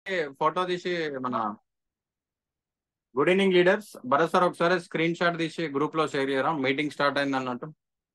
Photo తీసి మన good evening leaders Bharat sir ఒకసారి స్క్రీన్ షాట్ తీసి గ్రూప్ లో షేర్ చేయరా మీటింగ్ స్టార్ట్ అయింది అన్నట్టు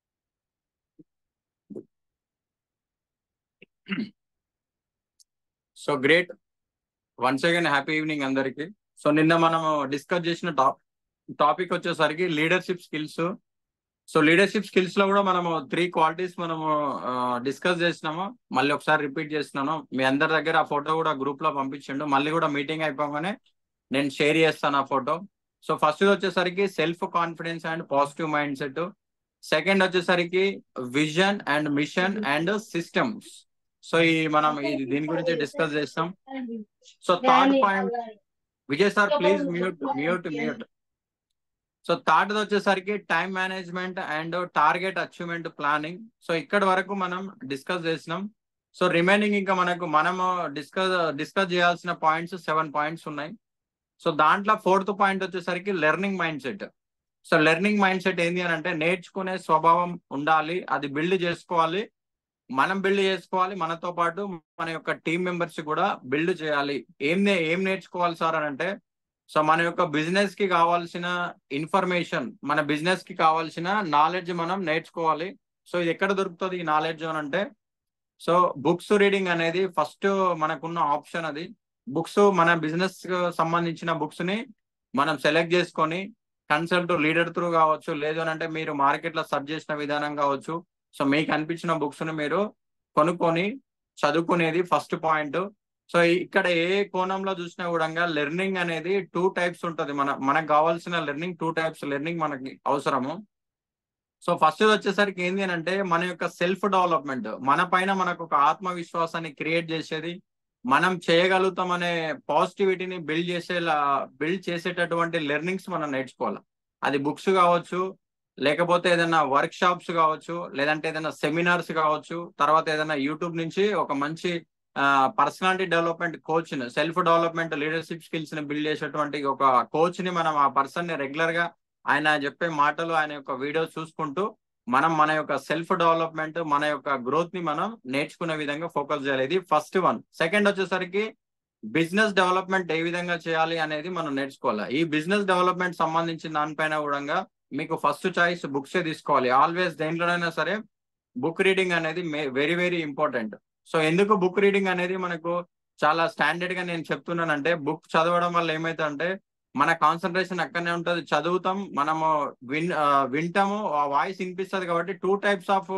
so great once again happy evening అందరికి సో నిన్న మనం డిస్కస్ చేసిన టాప్ టాపిక్ వచ్చేసరికి leadership skills so leadership skills లో కూడా మనము త్రీ క్వాలిటీస్ మనము డిస్కస్ చేసినాము మళ్ళీ ఒకసారి రిపీట్ చేస్తున్నాను మీ అందరి దగ్గర ఆ ఫోటో కూడా గ్రూప్ లో పంపించండు మళ్ళీ కూడా మీటింగ్ అయిపోగానే నేను షేర్ చేస్తాను ఆ ఫోటో సో ఫస్ట్ వచ్చేసరికి self confidence and positive mindset second వచ్చేసరికి vision and mission and systems so ఈ మనం ఇది దీని గురించి డిస్కస్ చేస్తాం so third point Vijay sir please mute mute mute so third వచ్చేసరికి time management and target achievement planning so ఇక్కడ వరకు మనం డిస్కస్ చేసినాం సో రిమైనింగ్ ఇంకా మనకు మనము డిస్కస్ డిస్కస్ చేయాల్సిన పాయింట్స్ సెవెన్ పాయింట్స్ ఉన్నాయి సో దాంట్లో ఫోర్త్ పాయింట్ వచ్చేసరికి learning mindset so learning mindset ఏంటి అని అంటే నేర్చుకునే స్వభావం ఉండాలి అది బిల్డ్ చేసుకోవాలి మనం బిల్డ్ చేసుకోవాలి మనతో పాటు మన యొక్క టీం మెంబర్స్ కూడా బిల్డ్ చేయాలి ఏం నే- ఏం నేర్చుకోవాలి సార్ అని అంటే సో మన యొక్క బిజినెస్ కి కావాల్సిన ఇన్ఫర్మేషన్ మన బిజినెస్ కి కావాల్సిన నాలెడ్జ్ మనం నేర్చుకోవాలి సో ఇది ఎక్కడ దొరుకుతుంది ఈ నాలెడ్జ్ అని అంటే సో బుక్స్ రీడింగ్ అనేది ఫస్ట్ మనకున్న ఆప్షన్ అది బుక్స్ మన బిజినెస్ సంబంధించిన బుక్స్ ని మనం సెలెక్ట్ చేసుకొని కన్సల్ట్ లీడర్ త్రూ కావచ్చు లేదు అని అంటే మీరు మార్కెట్ లో సర్చ్ చేసిన విధానం కావచ్చు సో మీకు అనిపించిన బుక్స్ ని మీరు కొనుక్కొని చదువుకునేది ఫస్ట్ పాయింట్ సో ఇక్కడ ఏ కోణంలో చూసినా కూడా లెర్నింగ్ అనేది టూ టైప్స్ ఉంటది మన మనకు కావాల్సిన లెర్నింగ్ టూ టైప్స్ లెర్నింగ్ మనకి అవసరము సో ఫస్ట్ వచ్చేసరికి ఏంటి అని అంటే మన యొక్క సెల్ఫ్ డెవలప్మెంట్ మన పైన మనకు ఒక ఆత్మవిశ్వాసాన్ని క్రియేట్ చేసేది మనం చేయగలుగుతాం అనే పాజిటివిటీని బిల్డ్ చేసేలా బిల్డ్ చేసేటటువంటి లెర్నింగ్స్ మనం నేర్చుకోవాలి అది బుక్స్ కావచ్చు లేకపోతే ఏదైనా వర్క్ షాప్స్ కావచ్చు లేదంటే ఏదైనా సెమినార్స్ కావచ్చు తర్వాత ఏదైనా యూట్యూబ్ నుంచి ఒక మంచి పర్సనాలిటీ డెవలప్మెంట్ కోచ్ ని సెల్ఫ్ డెవలప్మెంట్ లీడర్షిప్ స్కిల్స్ ని బిల్డ్ చేసేటువంటి ఒక కోచ్ ని మనం ఆ పర్సన్ ని రెగ్యులర్ గా ఆయన చెప్పే మాటలు ఆయన యొక్క వీడియోస్ చూసుకుంటూ మనం మన యొక్క సెల్ఫ్ డెవలప్మెంట్ మన యొక్క గ్రోత్ ని మనం నేర్చుకునే విధంగా ఫోకస్ చేయాలి ఇది ఫస్ట్ వన్ సెకండ్ వచ్చేసరికి బిజినెస్ డెవలప్మెంట్ ఏ విధంగా చేయాలి అనేది మనం నేర్చుకోవాలి ఈ బిజినెస్ డెవలప్మెంట్ సంబంధించిన దానిపైన కూడా మీకు ఫస్ట్ చాయిస్ బుక్స్ తీసుకోవాలి ఆల్వేస్ దేంట్లోనైనా సరే బుక్ రీడింగ్ అనేది వెరీ వెరీ ఇంపార్టెంట్ సో ఎందుకు బుక్ రీడింగ్ అనేది మనకు చాలా స్టాండర్డ్ గా నేను చెప్తున్నానంటే బుక్ చదవడం వల్ల ఏమైతుందంటే మన కాన్సన్ట్రేషన్ అక్కడనే ఉంటుంది చదువుతాం మనము విన్ ఆ, వింటాము ఆ వాయిస్ వినిపిస్తుంది కాబట్టి టూ టైప్స్ ఆఫ్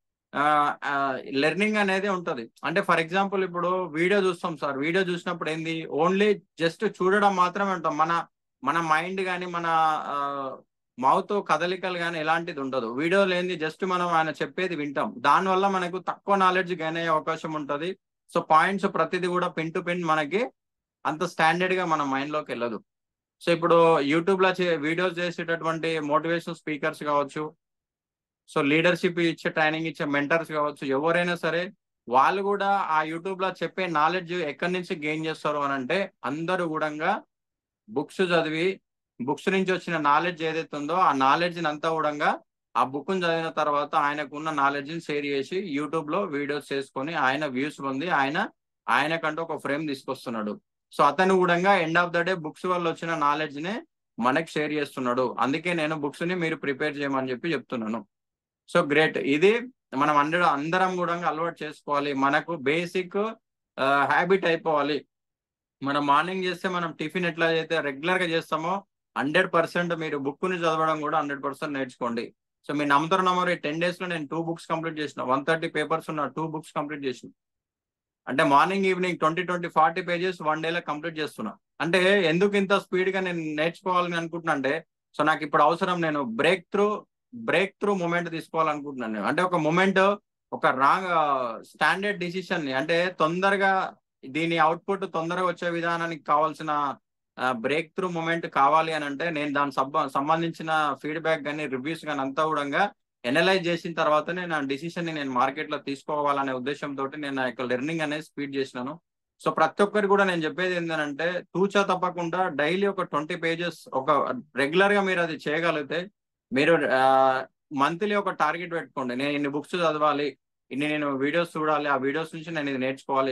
లెర్నింగ్ అనేది ఉంటది అంటే ఫర్ ఎగ్జాంపుల్ ఇప్పుడు వీడియో చూస్తాం సార్ వీడియో చూసినప్పుడు ఏంది ఓన్లీ జస్ట్ చూడడం మాత్రమే ఉంటాం మన మన మైండ్ కానీ మన మౌత్ కదలికలు కానీ ఎలాంటిది ఉండదు వీడియోలో ఏంది జస్ట్ మనం ఆయన చెప్పేది వింటాం దానివల్ల మనకు తక్కువ నాలెడ్జ్ గెయిన్ అయ్యే అవకాశం ఉంటది సో పాయింట్స్ ప్రతిదీ కూడా పిన్ టు పిన్ మనకి అంత స్టాండర్డ్ గా మన మైండ్ లోకి వెళ్ళదు సో ఇప్పుడు యూట్యూబ్ లో వీడియోస్ చేసేటటువంటి మోటివేషన్ స్పీకర్స్ కావచ్చు సో లీడర్షిప్ ఇచ్చే ట్రైనింగ్ ఇచ్చే మెంటర్స్ కావచ్చు ఎవరైనా సరే వాళ్ళు కూడా ఆ యూట్యూబ్ లో చెప్పే నాలెడ్జ్ ఎక్కడి నుంచి గెయిన్ చేస్తారు అని అంటే అందరూ కూడా బుక్స్ చదివి బుక్స్ నుంచి వచ్చిన నాలెడ్జ్ ఏదైతే ఉందో ఆ నాలెడ్జ్ అంతా కూడా ఆ బుక్ చదివిన తర్వాత ఆయనకు ఉన్న నాలెడ్జ్ ని షేర్ చేసి యూట్యూబ్ లో వీడియోస్ చేసుకొని ఆయన వ్యూస్ పొంది ఆయన ఆయనకంటూ ఒక ఫ్రేమ్ తీసుకొస్తున్నాడు సో అతను కూడా end of the day books వల్ల వచ్చిన నాలెడ్జ్ ని మనకి షేర్ చేస్తున్నాడు అందుకే నేను బుక్స్ ని మీరు ప్రిపేర్ చేయమని చెప్పి చెప్తున్నాను సో గ్రేట్ ఇది మనం అందరం అందరం కూడా అలవాటు చేసుకోవాలి మనకు బేసిక్ హ్యాబిట్ అయిపోవాలి మనం మార్నింగ్ చేస్తే మనం టిఫిన్ ఎట్లా అయితే రెగ్యులర్ గా చేస్తామో హండ్రెడ్ పర్సెంట్ మీరు బుక్ ని చదవడం కూడా హండ్రెడ్ పర్సెంట్ నేర్చుకోండి సో మీ నమ్ముతారు నమ్మరు టెన్ డేస్ లో నేను టూ బుక్స్ కంప్లీట్ చేసిన వన్ థర్టీ పేపర్స్ ఉన్న టూ బుక్స్ కంప్లీట్ చేసిన అంటే morning evening twenty twenty forty pages one డేలో కంప్లీట్ చేస్తున్నా అంటే ఎందుకు ఇంత స్పీడ్ గా నేను నేర్చుకోవాలని అనుకుంటున్నా అంటే సో నాకు ఇప్పుడు అవసరం నేను breakthrough breakthrough moment తీసుకోవాలనుకుంటున్నాను నేను. అంటే ఒక మూమెంట్ ఒక రాంగ్ స్టాండర్డ్ డిసిషన్ ని అంటే తొందరగా దీని అవుట్పుట్ తొందరగా వచ్చే విధానానికి కావాల్సిన బ్రేక్ త్రూ మూమెంట్ కావాలి అని అంటే నేను దాని సబ్బ సంబంధించిన ఫీడ్బ్యాక్ కానీ రివ్యూస్ కానీ అంతా కూడా ఎనలైజ్ చేసిన తర్వాతనే నా డిసిషన్ ని నేను మార్కెట్ లో తీసుకోవాలనే ఉద్దేశంతో నేను నా యొక్క లెర్నింగ్ అనేది స్పీడ్ చేసినాను సో ప్రతి ఒక్కరు కూడా నేను చెప్పేది ఏంటంటే తూచా తప్పకుండా డైలీ ఒక ట్వంటీ పేజెస్ ఒక రెగ్యులర్ గా మీరు అది చేయగలిగితే మీరు మంత్లీ ఒక టార్గెట్ పెట్టుకోండి నేను ఇన్ని బుక్స్ చదవాలి ఇన్ని నేను వీడియోస్ చూడాలి ఆ వీడియోస్ నుంచి నేను ఇది నేర్చుకోవాలి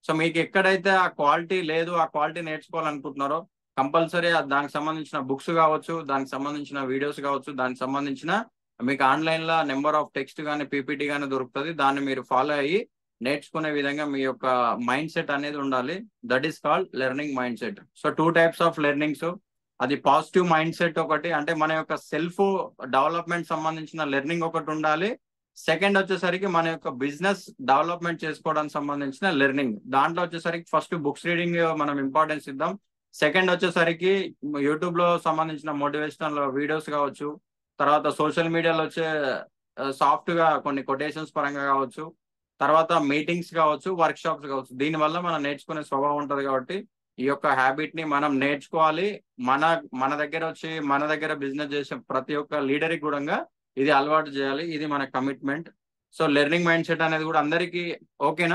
సో మీకు ఎక్కడైతే ఆ క్వాలిటీ లేదు ఆ క్వాలిటీ నేర్చుకోవాలనుకుంటున్నారో కంపల్సరీ దానికి సంబంధించిన బుక్స్ కావచ్చు దానికి సంబంధించిన వీడియోస్ కావచ్చు దానికి సంబంధించిన మీకు ఆన్లైన్ లో నెంబర్ ఆఫ్ టెక్స్ట్ కానీ పీపీటీ కానీ దొరుకుతుంది దాన్ని మీరు ఫాలో అయ్యి నేర్చుకునే విధంగా మీ యొక్క మైండ్ సెట్ అనేది ఉండాలి that is called learning mindset so two types of learnings అది పాజిటివ్ మైండ్ సెట్ ఒకటి అంటే మన యొక్క సెల్ఫ్ డెవలప్మెంట్ సంబంధించిన లెర్నింగ్ ఒకటి ఉండాలి సెకండ్ వచ్చేసరికి మన యొక్క బిజినెస్ డెవలప్మెంట్ చేసుకోవడానికి సంబంధించిన లెర్నింగ్ దాంట్లో వచ్చేసరికి ఫస్ట్ బుక్స్ రీడింగ్ మనం ఇంపార్టెన్స్ ఇద్దాం సెకండ్ వచ్చేసరికి యూట్యూబ్ లో సంబంధించిన మోటివేషనల్ వీడియోస్ కావచ్చు తర్వాత సోషల్ మీడియాలో వచ్చే సాఫ్ట్ గా కొన్ని కొటేషన్స్ పరంగా కావచ్చు తర్వాత మీటింగ్స్ కావచ్చు వర్క్ షాప్స్ కావచ్చు దీని వల్ల మనం నేర్చుకునే స్వభావం ఉంటది కాబట్టి ఈ యొక్క హ్యాబిట్ ని మనం నేర్చుకోవాలి మన మన దగ్గర వచ్చి మన దగ్గర బిజినెస్ చేసే ప్రతి ఒక్క లీడర్ కూడా ఇది అలవాటు చేయాలి ఇది మన commitment so learning mindset అనేది కూడా అందరికీ ఓకేనా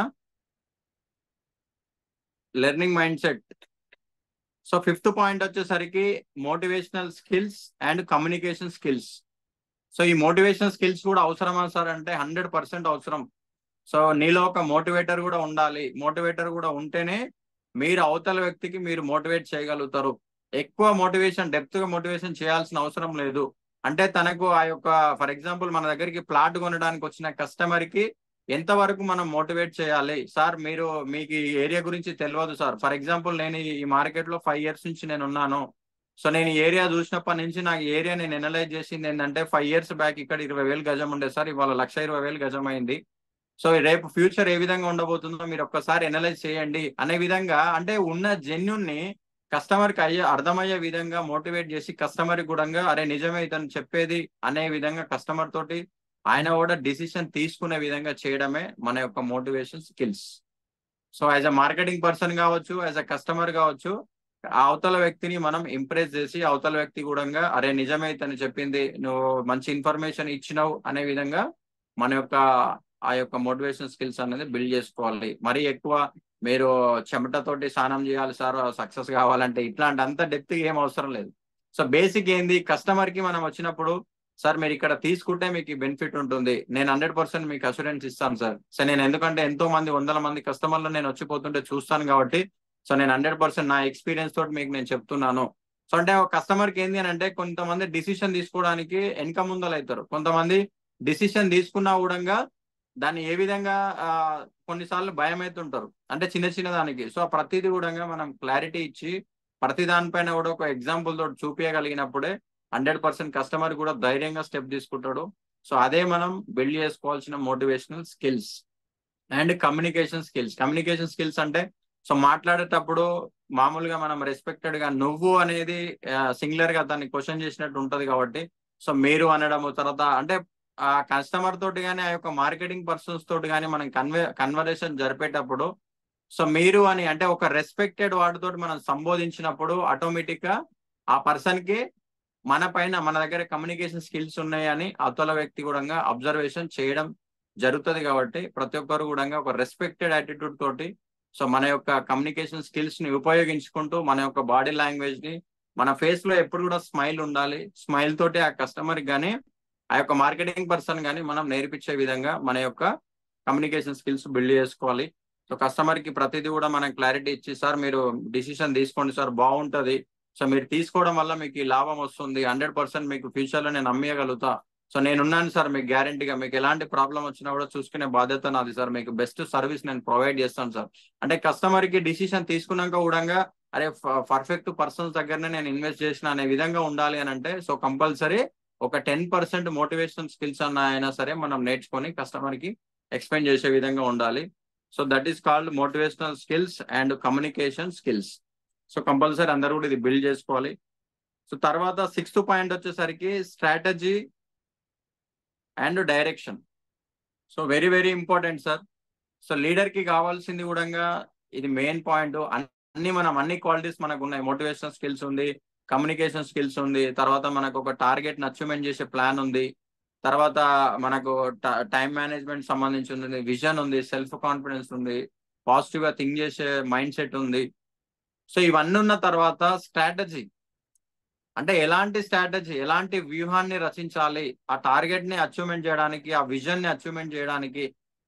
learning mindset so fifth point వచ్చేసరికి motivational skills and communication skills so ఈ మోటివేషనల్ స్కిల్స్ కూడా అవసరమా సార్ అంటే హండ్రెడ్ పర్సెంట్ అవసరం సో నీలో ఒక మోటివేటర్ కూడా ఉండాలి మోటివేటర్ కూడా ఉంటేనే మీరు అవతల వ్యక్తికి మీరు మోటివేట్ చేయగలుగుతారు ఎక్కువ మోటివేషన్ డెప్త్ గా మోటివేషన్ చేయాల్సిన అవసరం లేదు అంటే తనకు ఆ యొక్క ఫర్ ఎగ్జాంపుల్ మన దగ్గరికి ప్లాట్ కొనడానికి వచ్చిన కస్టమర్ కి ఎంతవరకు మనం మోటివేట్ చేయాలి సార్ మీరు మీకు ఈ ఏరియా గురించి తెలియదు సార్ ఫర్ ఎగ్జాంపుల్ నేను ఈ మార్కెట్ లో ఫైవ్ ఇయర్స్ నుంచి నేను ఉన్నాను సో నేను ఈ ఏరియా చూసినప్పటి నుంచి నాకు ఏరియా నేను ఎనలైజ్ చేసింది ఏంటంటే ఫైవ్ ఇయర్స్ బ్యాక్ ఇక్కడ ఇరవై వేలు గజం ఉండే సార్ ఇవాళ లక్ష ఇరవై వేలు గజం అయింది సో రేపు ఫ్యూచర్ ఏ విధంగా ఉండబోతుందో మీరు ఒక్కసారి ఎనలైజ్ చేయండి అనే విధంగా అంటే ఉన్న జెన్యున్ ని కస్టమర్ కి అయ్యే అర్థమయ్యే విధంగా మోటివేట్ చేసి కస్టమర్ కూడా అరే నిజమే ఇతను చెప్పేది అనే విధంగా కస్టమర్ తోటి ఆయన కూడా డిసిషన్ తీసుకునే విధంగా చేయడమే మన యొక్క motivation skills so as a marketing person కావచ్చు యాజ్ అ కస్టమర్ కావచ్చు అవతల వ్యక్తిని మనం ఇంప్రెస్ చేసి అవతల వ్యక్తి కూడా అరే నిజమే ఇతను చెప్పింది నువ్వు మంచి ఇన్ఫర్మేషన్ ఇచ్చినావు అనే విధంగా మన యొక్క ఆ యొక్క మోటివేషన్ స్కిల్స్ అనేది బిల్డ్ చేసుకోవాలి మరీ ఎక్కువ మీరు చెమటతోటి స్నానం చేయాలి సార్ సక్సెస్ కావాలంటే ఇట్లాంటి అంత డెప్త్ ఏం అవసరం లేదు సో బేసిక్ ఏంది కస్టమర్ కి మనం వచ్చినప్పుడు సార్ మీరు ఇక్కడ తీసుకుంటే మీకు బెనిఫిట్ ఉంటుంది నేను హండ్రెడ్ పర్సెంట్ మీకు అసూరెన్స్ ఇస్తాను సార్ సో నేను ఎందుకంటే ఎంతో మంది వందల మంది కస్టమర్లు నేను వచ్చిపోతుంటే చూస్తాను కాబట్టి సో నేను హండ్రెడ్ పర్సెంట్ నా ఎక్స్పీరియన్స్ తోటి మీకు నేను చెప్తున్నాను సో అంటే ఒక కస్టమర్ కి ఏంది అని అంటే కొంతమంది డిసిషన్ తీసుకోవడానికి వెనక ముందలు అవుతారు కొంతమంది డిసిషన్ తీసుకున్నా కూడా దాన్ని ఏ విధంగా కొన్నిసార్లు భయం అవుతుంటారు అంటే చిన్న చిన్న దానికి సో ప్రతిదీ కూడా మనం క్లారిటీ ఇచ్చి ప్రతి దానిపైన కూడా ఒక ఎగ్జాంపుల్ తోటి చూపించగలిగినప్పుడే హండ్రెడ్ పర్సెంట్ కస్టమర్ కూడా ధైర్యంగా స్టెప్ తీసుకుంటాడు సో అదే మనం బిల్డ్ చేసుకోవాల్సిన motivational skills and communication skills communication skills అంటే సో మాట్లాడేటప్పుడు మామూలుగా మనం రెస్పెక్టెడ్ గా నువ్వు అనేది సింగులర్ గా దాన్ని క్వశ్చన్ చేసినట్టు ఉంటది కాబట్టి సో మీరు అనడము తర్వాత అంటే ఆ కస్టమర్ తోటి కానీ ఆ యొక్క మార్కెటింగ్ పర్సన్స్ తోటి కానీ మనం కన్వే కన్వర్సేషన్ జరిపేటప్పుడు సో మీరు అని అంటే ఒక రెస్పెక్టెడ్ వాటితోటి మనం సంబోధించినప్పుడు ఆటోమేటిక్ గా ఆ పర్సన్ కి మన పైన మన దగ్గర కమ్యూనికేషన్ స్కిల్స్ ఉన్నాయని అవతల వ్యక్తి కూడా అబ్జర్వేషన్ చేయడం జరుగుతుంది కాబట్టి ప్రతి ఒక్కరు కూడా ఒక రెస్పెక్టెడ్ యాటిట్యూడ్ తోటి సో మన యొక్క కమ్యూనికేషన్ స్కిల్స్ ని ఉపయోగించుకుంటూ మన యొక్క బాడీ లాంగ్వేజ్ ని మన ఫేస్ లో ఎప్పుడు కూడా స్మైల్ ఉండాలి స్మైల్ తోటి ఆ కస్టమర్ కానీ ఆ యొక్క మార్కెటింగ్ పర్సన్ కానీ మనం నేర్పించే విధంగా మన యొక్క కమ్యూనికేషన్ స్కిల్స్ బిల్డ్ చేసుకోవాలి సో కస్టమర్ కి ప్రతిదీ కూడా మనం క్లారిటీ ఇచ్చి సార్ మీరు డిసిషన్ తీసుకోండి సార్ బాగుంటది సో మీరు తీసుకోవడం వల్ల మీకు ఈ లాభం వస్తుంది హండ్రెడ్ పర్సెంట్ మీకు ఫ్యూచర్ లో నేను అమ్మేయగలుగుతా సో నేను ఉన్నాను సార్ మీకు గ్యారంటీగా మీకు ఎలాంటి ప్రాబ్లం వచ్చినా కూడా చూసుకునే బాధ్యత నాది సార్ మీకు బెస్ట్ సర్వీస్ నేను ప్రొవైడ్ చేస్తాను సార్ అంటే కస్టమర్ కి డిసిషన్ తీసుకున్నాక కూడా అరే పర్ఫెక్ట్ పర్సన్స్ దగ్గరనే నేను ఇన్వెస్ట్ చేసిన అనే విధంగా ఉండాలి అని అంటే సో కంపల్సరీ ఒక టెన్ పర్సెంట్ మోటివేషన్ స్కిల్స్ అన్న అయినా సరే మనం నేర్చుకొని కస్టమర్ కి ఎక్స్ప్లెయిన్ చేసే విధంగా ఉండాలి so that is called motivational skills and communication skills so compulsory అందరూ కూడా ఇది బిల్డ్ చేసుకోవాలి సో తర్వాత సిక్స్త్ పాయింట్ వచ్చేసరికి strategy and direction so very very important sir so leader కి కావాల్సింది కూడా ఇది మెయిన్ పాయింట్ అన్ని మనం అన్ని క్వాలిటీస్ మనకు ఉన్నాయి మోటివేషన్ స్కిల్స్ ఉంది కమ్యూనికేషన్ స్కిల్స్ ఉంది తర్వాత మనకు ఒక టార్గెట్ అచీవ్మెంట్ చేసే ప్లాన్ ఉంది తర్వాత మనకు టైం మేనేజ్మెంట్ సంబంధించి ఉంది విజన్ ఉంది సెల్ఫ్ కాన్ఫిడెన్స్ ఉంది పాజిటివ్ గా థింక్ చేసే మైండ్ సెట్ ఉంది సో ఇవన్నీ ఉన్న తర్వాత స్ట్రాటజీ అంటే ఎలాంటి స్ట్రాటజీ ఎలాంటి వ్యూహాన్ని రచించాలి ఆ టార్గెట్ ని అచీవ్మెంట్ చేయడానికి ఆ విజన్ ని అచీవ్మెంట్ చేయడానికి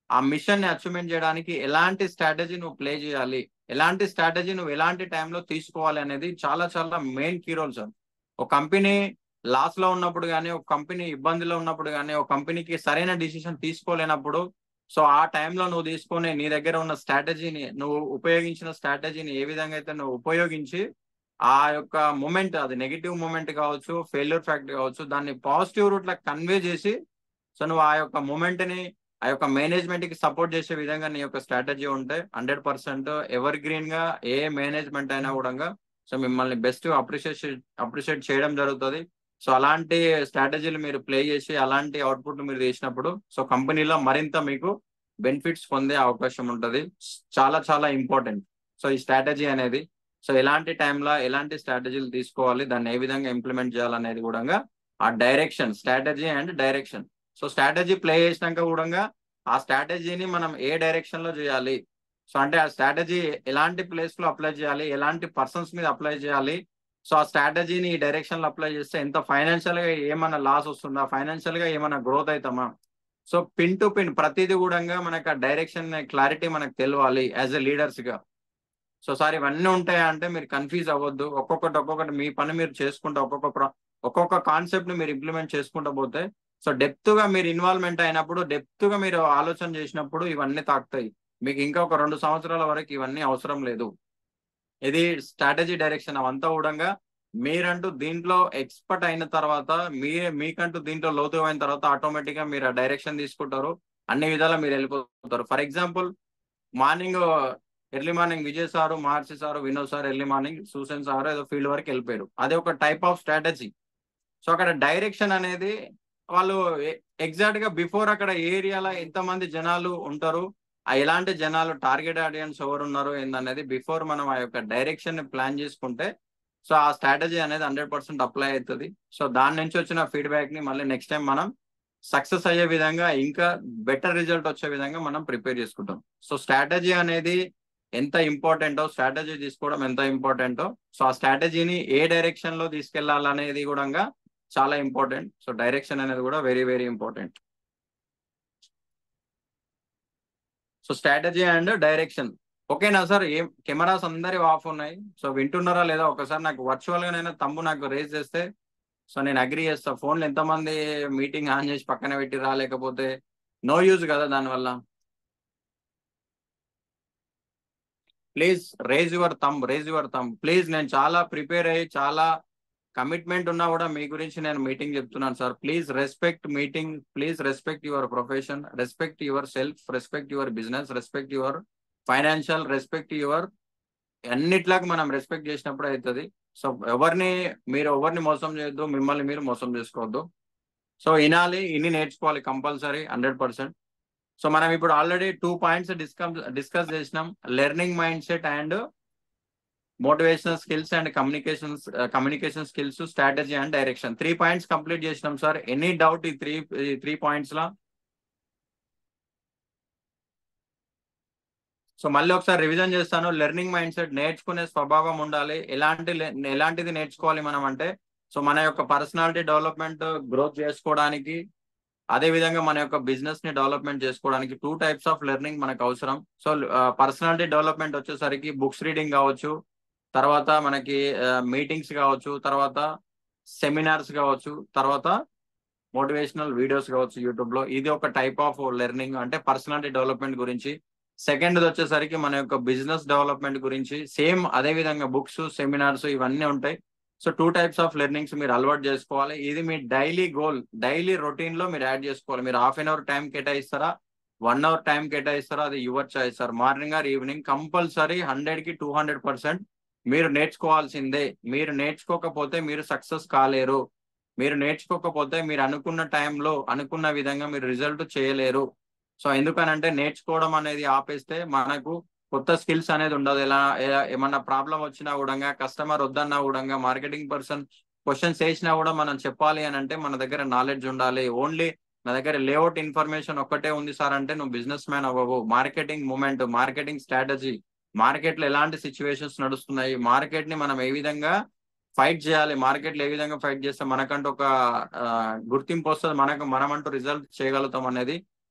ఆ మిషన్ ని అచీవ్మెంట్ చేయడానికి ఎలాంటి స్ట్రాటజీ నువ్వు ప్లే చేయాలి ఎలాంటి స్ట్రాటజీ నువ్వు ఎలాంటి టైంలో తీసుకోవాలి అనేది చాలా చాలా మెయిన్ కీ రోల్ సార్ ఒక కంపెనీ లాస్ లో ఉన్నప్పుడు కానీ ఒక కంపెనీ ఇబ్బందిలో ఉన్నప్పుడు కానీ ఒక కంపెనీకి సరైన డిసిషన్ తీసుకోలేనప్పుడు సో ఆ టైంలో నువ్వు తీసుకునే నీ దగ్గర ఉన్న స్ట్రాటజీని నువ్వు ఉపయోగించిన స్ట్రాటజీని ఏ విధంగా అయితే నువ్వు ఉపయోగించి ఆ యొక్క మూమెంట్ అది నెగిటివ్ మూమెంట్ కావచ్చు ఫెయిల్యూర్ ఫ్యాక్ట్ కావచ్చు దాన్ని పాజిటివ్ రూట్ లో కన్వే చేసి సో నువ్వు ఆ యొక్క మూమెంట్ ని ఆ యొక్క మేనేజ్మెంట్ కి సపోర్ట్ చేసే విధంగా నీ యొక్క స్ట్రాటజీ ఉంటే హండ్రెడ్ పర్సెంట్ ఎవర్ గ్రీన్ గా ఏ మేనేజ్మెంట్ అయినా కూడా సో మిమ్మల్ని బెస్ట్ అప్రిషియేట్ అప్రిషియేట్ చేయడం జరుగుతుంది సో అలాంటి స్ట్రాటజీలు మీరు ప్లే చేసి అలాంటి అవుట్పుట్ మీరు చేసినప్పుడు సో కంపెనీలో మరింత మీకు బెనిఫిట్స్ పొందే అవకాశం ఉంటుంది చాలా చాలా ఇంపార్టెంట్ సో ఈ స్ట్రాటజీ అనేది సో ఎలాంటి టైంలో ఎలాంటి స్ట్రాటజీలు తీసుకోవాలి దాన్ని ఏ విధంగా ఇంప్లిమెంట్ చేయాలనేది కూడా ఆ direction strategy and direction so strategy play చేసినాక కూడా ఆ స్ట్రాటజీని మనం ఏ డైరెక్షన్ లో చేయాలి సో అంటే ఆ స్ట్రాటజీ ఎలాంటి ప్లేస్ లో అప్లై చేయాలి ఎలాంటి పర్సన్స్ మీద అప్లై చేయాలి సో ఆ స్ట్రాటజీని ఈ డైరెక్షన్ లో అప్లై చేస్తే ఎంత ఫైనాన్షియల్ గా ఏమైనా లాస్ వస్తుందా ఫైనాన్షియల్ గా ఏమైనా గ్రోత్ అవుతామా సో పిన్ టు పిన్ ప్రతిదీ కూడా మనకు ఆ డైరెక్షన్ క్లారిటీ మనకు తెలియాలి యాజ్ ఎ లీడర్స్ గా సో సార్ ఇవన్నీ ఉంటాయా అంటే మీరు కన్ఫ్యూజ్ అవ్వద్దు ఒక్కొక్కటి ఒక్కొక్కటి మీ పని మీరు చేసుకుంటూ ఒక్కొక్క ఒక్కొక్క కాన్సెప్ట్ ని మీరు ఇంప్లిమెంట్ చేసుకుంటూ పోతే సో డెప్త్ గా మీరు ఇన్వాల్వ్మెంట్ అయినప్పుడు డెప్త్ గా మీరు ఆలోచన చేసినప్పుడు ఇవన్నీ తాకుతాయి మీకు ఇంకా ఒక రెండు సంవత్సరాల వరకు ఇవన్నీ అవసరం లేదు ఇది స్ట్రాటజీ డైరెక్షన్ అవంతా కూడా మీరంటూ దీంట్లో ఎక్స్పర్ట్ అయిన తర్వాత మీ మీకంటూ దీంట్లో లోతు అయిన తర్వాత ఆటోమేటిక్ గా మీరు ఆ డైరెక్షన్ తీసుకుంటారు అన్ని విధాలా మీరు వెళ్ళిపోతారు for example morning early morning Vijay sir Maharshi sir Vinod sir early morning Susan sir ఏదో ఫీల్డ్ వరకు వెళ్ళిపోయారు అదే ఒక టైప్ ఆఫ్ స్ట్రాటజీ సో అక్కడ డైరెక్షన్ అనేది వాళ్ళు ఎగ్జాక్ట్ గా బిఫోర్ అక్కడ ఏరియాలో ఎంతమంది జనాలు ఉంటారు ఆ ఎలాంటి జనాలు టార్గెట్ ఆడియన్స్ ఎవరు ఉన్నారు ఏందనేది బిఫోర్ మనం ఆ యొక్క డైరెక్షన్ ని ప్లాన్ చేసుకుంటే సో ఆ స్ట్రాటజీ అనేది హండ్రెడ్ పర్సెంట్ అప్లై అవుతుంది సో దాని నుంచి వచ్చిన ఫీడ్బ్యాక్ ని మళ్ళీ నెక్స్ట్ టైం మనం సక్సెస్ అయ్యే విధంగా ఇంకా బెటర్ రిజల్ట్ వచ్చే విధంగా మనం ప్రిపేర్ చేసుకుంటాం సో స్ట్రాటజీ అనేది ఎంత ఇంపార్టెంటో స్ట్రాటజీ తీసుకోవడం ఎంత ఇంపార్టెంటో సో ఆ స్ట్రాటజీని ఏ డైరెక్షన్ లో తీసుకెళ్లాలనేది కూడా చాలా ఇంపార్టెంట్ సో డైరెక్షన్ అనేది కూడా very very important so strategy and direction ఓకేనా సార్ ఏం కెమెరాస్ అందరి ఆఫ్ ఉన్నాయి సో వింటున్నారా లేదా ఒకసారి నాకు వర్చువల్ గానైనా తమ్ము నాకు రేజ్ చేస్తే సో నేను అగ్రి చేస్తా ఫోన్లు ఎంతమంది మీటింగ్ ఆన్ చేసి పక్కన పెట్టి రాలేకపోతే నో యూజ్ కదా దానివల్ల please raise your thumb raise your thumb please నేను చాలా ప్రిపేర్ అయ్యి చాలా కమిట్మెంట్ ఉన్నా కూడా మీ గురించి నేను మీటింగ్ చెప్తున్నాను sir please respect meeting please respect your profession respect yourself respect your business respect your financial respect your అన్నిట్లాగా మనం రెస్పెక్ట్ చేసినప్పుడు అవుతుంది సో ఎవరిని మీరు ఎవరిని మోసం చేయొద్దు మిమ్మల్ని మీరు మోసం చేసుకోవద్దు సో వినాలి ఇన్ని నేర్చుకోవాలి కంపల్సరీ హండ్రెడ్ పర్సెంట్ సో మనం ఇప్పుడు already two points discuss discuss చేసినాం learning mindset and motivational skills and communication communication skills strategy and direction three points complete చేసినాం సార్ ఎనీ డౌట్ ఈ త్రీ త్రీ పాయింట్స్ లా so మళ్ళీ ఒకసారి revision చేస్తాను learning mind set నేర్చుకునే స్వభావం ఉండాలి ఎలాంటి ఎలాంటిది నేర్చుకోవాలి మనం అంటే సో మన యొక్క పర్సనాలిటీ డెవలప్మెంట్ గ్రోత్ చేసుకోవడానికి అదే విధంగా మన యొక్క బిజినెస్ ని డెవలప్మెంట్ చేసుకోవడానికి టూ టైప్స్ ఆఫ్ లెర్నింగ్ మనకు అవసరం సో పర్సనాలిటీ డెవలప్మెంట్ వచ్చేసరికి బుక్స్ రీడింగ్ కావచ్చు తర్వాత మనకి మీటింగ్స్ కావచ్చు తర్వాత సెమినార్స్ కావచ్చు తర్వాత మోటివేషనల్ వీడియోస్ కావచ్చు యూట్యూబ్ లో ఇది ఒక టైప్ ఆఫ్ లెర్నింగ్ అంటే పర్సనాలిటీ డెవలప్మెంట్ గురించి సెకండ్ వచ్చేసరికి మన యొక్క బిజినెస్ డెవలప్మెంట్ గురించి సేమ్ అదే విధంగా బుక్స్ సెమినార్స్ ఇవన్నీ ఉంటాయి so two types of learnings మీరు అలవాటు చేసుకోవాలి ఇది మీ డైలీ గోల్ డైలీ రొటీన్ లో మీరు యాడ్ చేసుకోవాలి మీరు హాఫ్ అన్ అవర్ టైం కేటాయిస్తారా వన్ అవర్ టైం కేటాయిస్తారా అది your choice sir morning or evening compulsory hundred కి టూ హండ్రెడ్ పర్సెంట్ మీరు నేర్చుకోవాల్సిందే మీరు నేర్చుకోకపోతే మీరు సక్సెస్ కాలేరు మీరు నేర్చుకోకపోతే మీరు అనుకున్న టైంలో అనుకున్న విధంగా మీరు రిజల్ట్ చేయలేరు సో ఎందుకనంటే నేర్చుకోవడం అనేది ఆపేస్తే మనకు కొత్త స్కిల్స్ అనేది ఉండదు ఎలా ఏమన్నా ప్రాబ్లం వచ్చినా కూడా కస్టమర్ వద్దన్నా కూడా మార్కెటింగ్ పర్సన్ క్వశ్చన్స్ వేసినా కూడా మనం చెప్పాలి అని అంటే మన దగ్గర నాలెడ్జ్ ఉండాలి ఓన్లీ నా దగ్గర లేఅవుట్ ఇన్ఫర్మేషన్ ఒక్కటే ఉంది సార్ అంటే నువ్వు బిజినెస్ మ్యాన్ అవ్వవు marketing moment marketing strategy market లో ఎలాంటి సిచ్యువేషన్స్ నడుస్తున్నాయి మార్కెట్ ని మనం ఏ విధంగా ఫైట్ చేయాలి మార్కెట్ లో ఏ విధంగా ఫైట్ చేస్తే మనకంటూ ఒక గుర్తింపు వస్తుంది మనకు మనమంటూ రిజల్ట్ చేయగలుగుతాం అనేది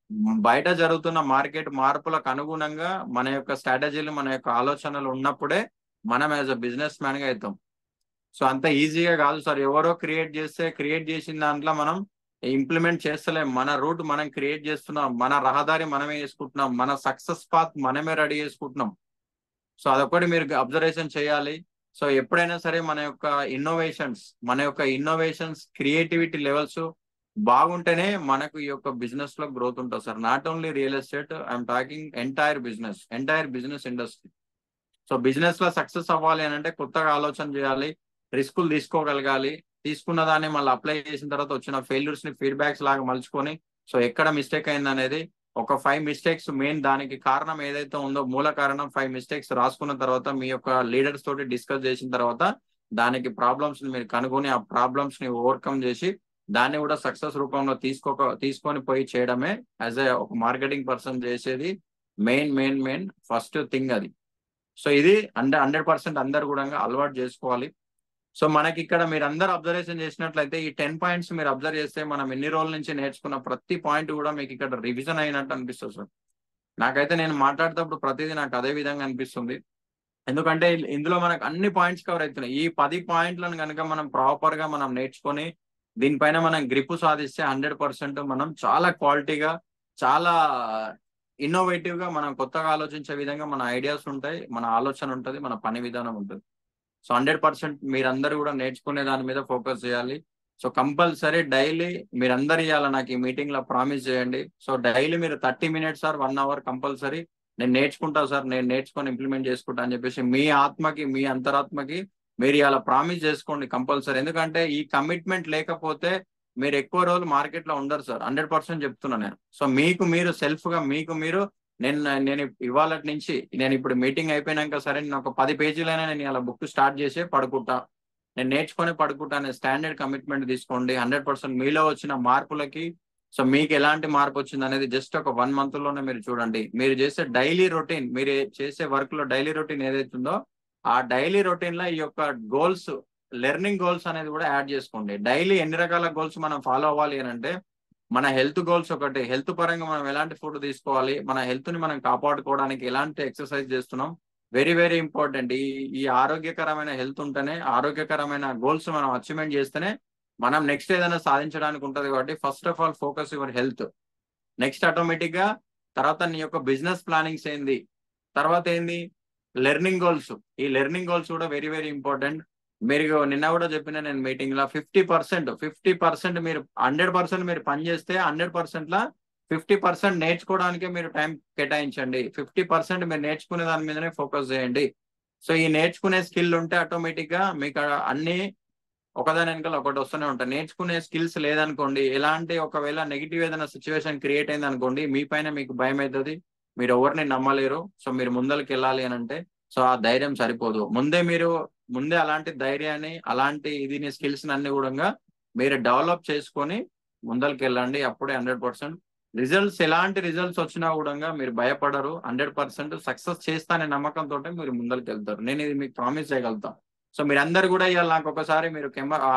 బయట జరుగుతున్న మార్కెట్ మార్పులకు అనుగుణంగా మన యొక్క స్ట్రాటజీలు మన యొక్క ఆలోచనలు ఉన్నప్పుడే మనం యాజ్ అ బిజినెస్ మ్యాన్ గా అవుతాం సో అంత ఈజీగా కాదు సార్ ఎవరో క్రియేట్ చేస్తే క్రియేట్ చేసిన దాంట్లో మనం ఇంప్లిమెంట్ చేస్తలేం మన రూట్ మనం క్రియేట్ చేస్తున్నాం మన రహదారి మనమే చేసుకుంటున్నాం మన సక్సెస్ పాత్ మనమే రెడీ చేసుకుంటున్నాం సో అదొకటి మీరు అబ్జర్వేషన్ చేయాలి సో ఎప్పుడైనా సరే మన యొక్క ఇన్నోవేషన్స్ మన యొక్క ఇన్నోవేషన్స్ క్రియేటివిటీ లెవెల్స్ బాగుంటేనే మనకు ఈ యొక్క బిజినెస్ లో గ్రోత్ ఉంటుంది sir not only real estate I'm talking entire business entire business industry so business లో సక్సెస్ అవ్వాలి అని అంటే కొత్తగా ఆలోచన చేయాలి రిస్కులు తీసుకోగలగాలి తీసుకున్న దాన్ని మళ్ళీ అప్లై చేసిన తర్వాత వచ్చిన ఫెయిల్యూర్స్ ని ఫీడ్బ్యాక్స్ లాగా మలుచుకొని సో ఎక్కడ మిస్టేక్ అయింది అనేది ఒక ఫైవ్ మిస్టేక్స్ మెయిన్ దానికి కారణం ఏదైతే ఉందో మూల కారణం ఫైవ్ మిస్టేక్స్ రాసుకున్న తర్వాత మీ యొక్క లీడర్స్ తోటి డిస్కస్ చేసిన తర్వాత దానికి ప్రాబ్లమ్స్ ని మీరు కనుగొని ఆ ప్రాబ్లమ్స్ ని ఓవర్కమ్ చేసి దాన్ని కూడా సక్సెస్ రూపంలో తీసుకోక తీసుకొని పోయి చేయడమే యాజ్ ఏ ఒక మార్కెటింగ్ పర్సన్ చేసేది main main main first thing అది సో ఇది హండ్రెడ్ హండ్రెడ్ పర్సెంట్ అందరు కూడా అలవాటు చేసుకోవాలి సో మనకి ఇక్కడ మీరు అందరు అబ్జర్వేషన్ చేసినట్లయితే ఈ టెన్ పాయింట్స్ మీరు అబ్జర్వ్ చేస్తే మనం ఎన్ని రోజుల నుంచి నేర్చుకున్న ప్రతి పాయింట్ కూడా మీకు ఇక్కడ రివిజన్ అయినట్టు అనిపిస్తుంది సార్ నాకైతే నేను మాట్లాడేటప్పుడు ప్రతిదీ నాకు అదే విధంగా అనిపిస్తుంది ఎందుకంటే ఇందులో మనకు అన్ని పాయింట్స్ కవర్ అవుతున్నాయి ఈ పది పాయింట్లను కనుక మనం ప్రాపర్ గా మనం నేర్చుకొని దీనిపైన మనం గ్రిప్ సాధిస్తే హండ్రెడ్ పర్సెంట్ మనం చాలా క్వాలిటీగా చాలా ఇన్నోవేటివ్ గా మనం కొత్తగా ఆలోచించే విధంగా మన ఐడియాస్ ఉంటాయి మన ఆలోచన ఉంటుంది మన పని విధానం ఉంటుంది సో హండ్రెడ్ పర్సెంట్ మీరందరూ కూడా నేర్చుకునే దాని మీద ఫోకస్ చేయాలి సో కంపల్సరీ డైలీ మీరందరు ఇవ్వాలి నాకు ఈ మీటింగ్ లో ప్రామిస్ చేయండి సో డైలీ మీరు thirty minutes or one hour compulsory నేను నేర్చుకుంటా సార్ నేను నేర్చుకొని ఇంప్లిమెంట్ చేసుకుంటా అని చెప్పేసి మీ ఆత్మకి మీ అంతరాత్మకి మీరు ఇలా ప్రామిస్ చేసుకోండి కంపల్సరీ ఎందుకంటే ఈ కమిట్మెంట్ లేకపోతే మీరు ఎక్కువ రోజులు మార్కెట్ లో ఉండరు సార్ హండ్రెడ్ పర్సెంట్ చెప్తున్నా నేను సో మీకు మీరు సెల్ఫ్ గా మీకు మీరు నేను నేను ఇవాళ నుంచి నేను ఇప్పుడు మీటింగ్ అయిపోయినాక సరే నేను ఒక పది పేజీలైనా నేను ఇలా బుక్ స్టార్ట్ చేసి పడుకుంటా నేను నేర్చుకొని పడుకుంటా అనే స్టాండర్డ్ కమిట్మెంట్ తీసుకోండి హండ్రెడ్ పర్సెంట్ మీలో వచ్చిన మార్పులకి సో మీకు ఎలాంటి మార్పు వచ్చింది అనేది జస్ట్ ఒక వన్ మంత్ లోనే మీరు చూడండి మీరు చేసే డైలీ రొటీన్ మీరు చేసే వర్క్ లో డైలీ రొటీన్ ఏదైతుందో ఆ డైలీ రొటీన్ లో ఈ యొక్క గోల్స్ లెర్నింగ్ గోల్స్ అనేది కూడా యాడ్ చేసుకోండి డైలీ ఎన్ని రకాల గోల్స్ మనం ఫాలో అవ్వాలి అని అంటే మన హెల్త్ గోల్స్ ఒకటి హెల్త్ పరంగా మనం ఎలాంటి ఫుడ్ తీసుకోవాలి మన హెల్త్ ని మనం కాపాడుకోవడానికి ఎలాంటి ఎక్సర్సైజ్ చేస్తున్నాం వెరీ వెరీ ఇంపార్టెంట్ ఈ ఈ ఆరోగ్యకరమైన హెల్త్ ఉంటేనే ఆరోగ్యకరమైన గోల్స్ మనం అచీవ్మెంట్ చేస్తేనే మనం నెక్స్ట్ ఏదైనా సాధించడానికి ఉంటది కాబట్టి first of all focus your health next automatic గా తర్వాత నీ యొక్క బిజినెస్ ప్లానింగ్స్ ఏంది తర్వాత ఏంది లెర్నింగ్ గోల్స్ ఈ లెర్నింగ్ గోల్స్ కూడా వెరీ వెరీ ఇంపార్టెంట్ మీరు నిన్న కూడా చెప్పిన నేను మీటింగ్ లో ఫిఫ్టీ పర్సెంట్ ఫిఫ్టీ పర్సెంట్ మీరు హండ్రెడ్ పర్సెంట్ మీరు పని చేస్తే హండ్రెడ్ పర్సెంట్ లా ఫిఫ్టీ పర్సెంట్ నేర్చుకోవడానికే మీరు టైం కేటాయించండి ఫిఫ్టీ పర్సెంట్ మీరు నేర్చుకునే దాని మీదనే ఫోకస్ చేయండి సో ఈ నేర్చుకునే స్కిల్ ఉంటే ఆటోమేటిక్ గా మీకు అన్ని ఒకదాని వెనకాల ఒకటి వస్తూనే ఉంటాయి నేర్చుకునే స్కిల్స్ లేదనుకోండి ఎలాంటి ఒకవేళ నెగిటివ్ ఏదైనా సిచ్యువేషన్ క్రియేట్ అయింది అనుకోండి మీ పైన మీకు భయం అవుతుంది మీరు ఎవరిని నమ్మలేరు సో మీరు ముందరికి వెళ్ళాలి అని అంటే సో ఆ ధైర్యం సరిపోదు ముందే మీరు ముందే అలాంటి ధైర్యాన్ని అలాంటి ఇది స్కిల్స్ అన్ని కూడా మీరు డెవలప్ చేసుకొని ముందరికి వెళ్ళండి అప్పుడే హండ్రెడ్ పర్సెంట్ రిజల్ట్స్ ఎలాంటి రిజల్ట్స్ వచ్చినా కూడా మీరు భయపడరు హండ్రెడ్ పర్సెంట్ సక్సెస్ చేస్తానే నమ్మకంతో మీరు ముందరికి వెళ్తారు నేను ఇది మీకు ప్రామిస్ చేయగలుగుతాను సో మీరందరు కూడా ఇవాళ నాకు ఒకసారి మీరు కెమెరా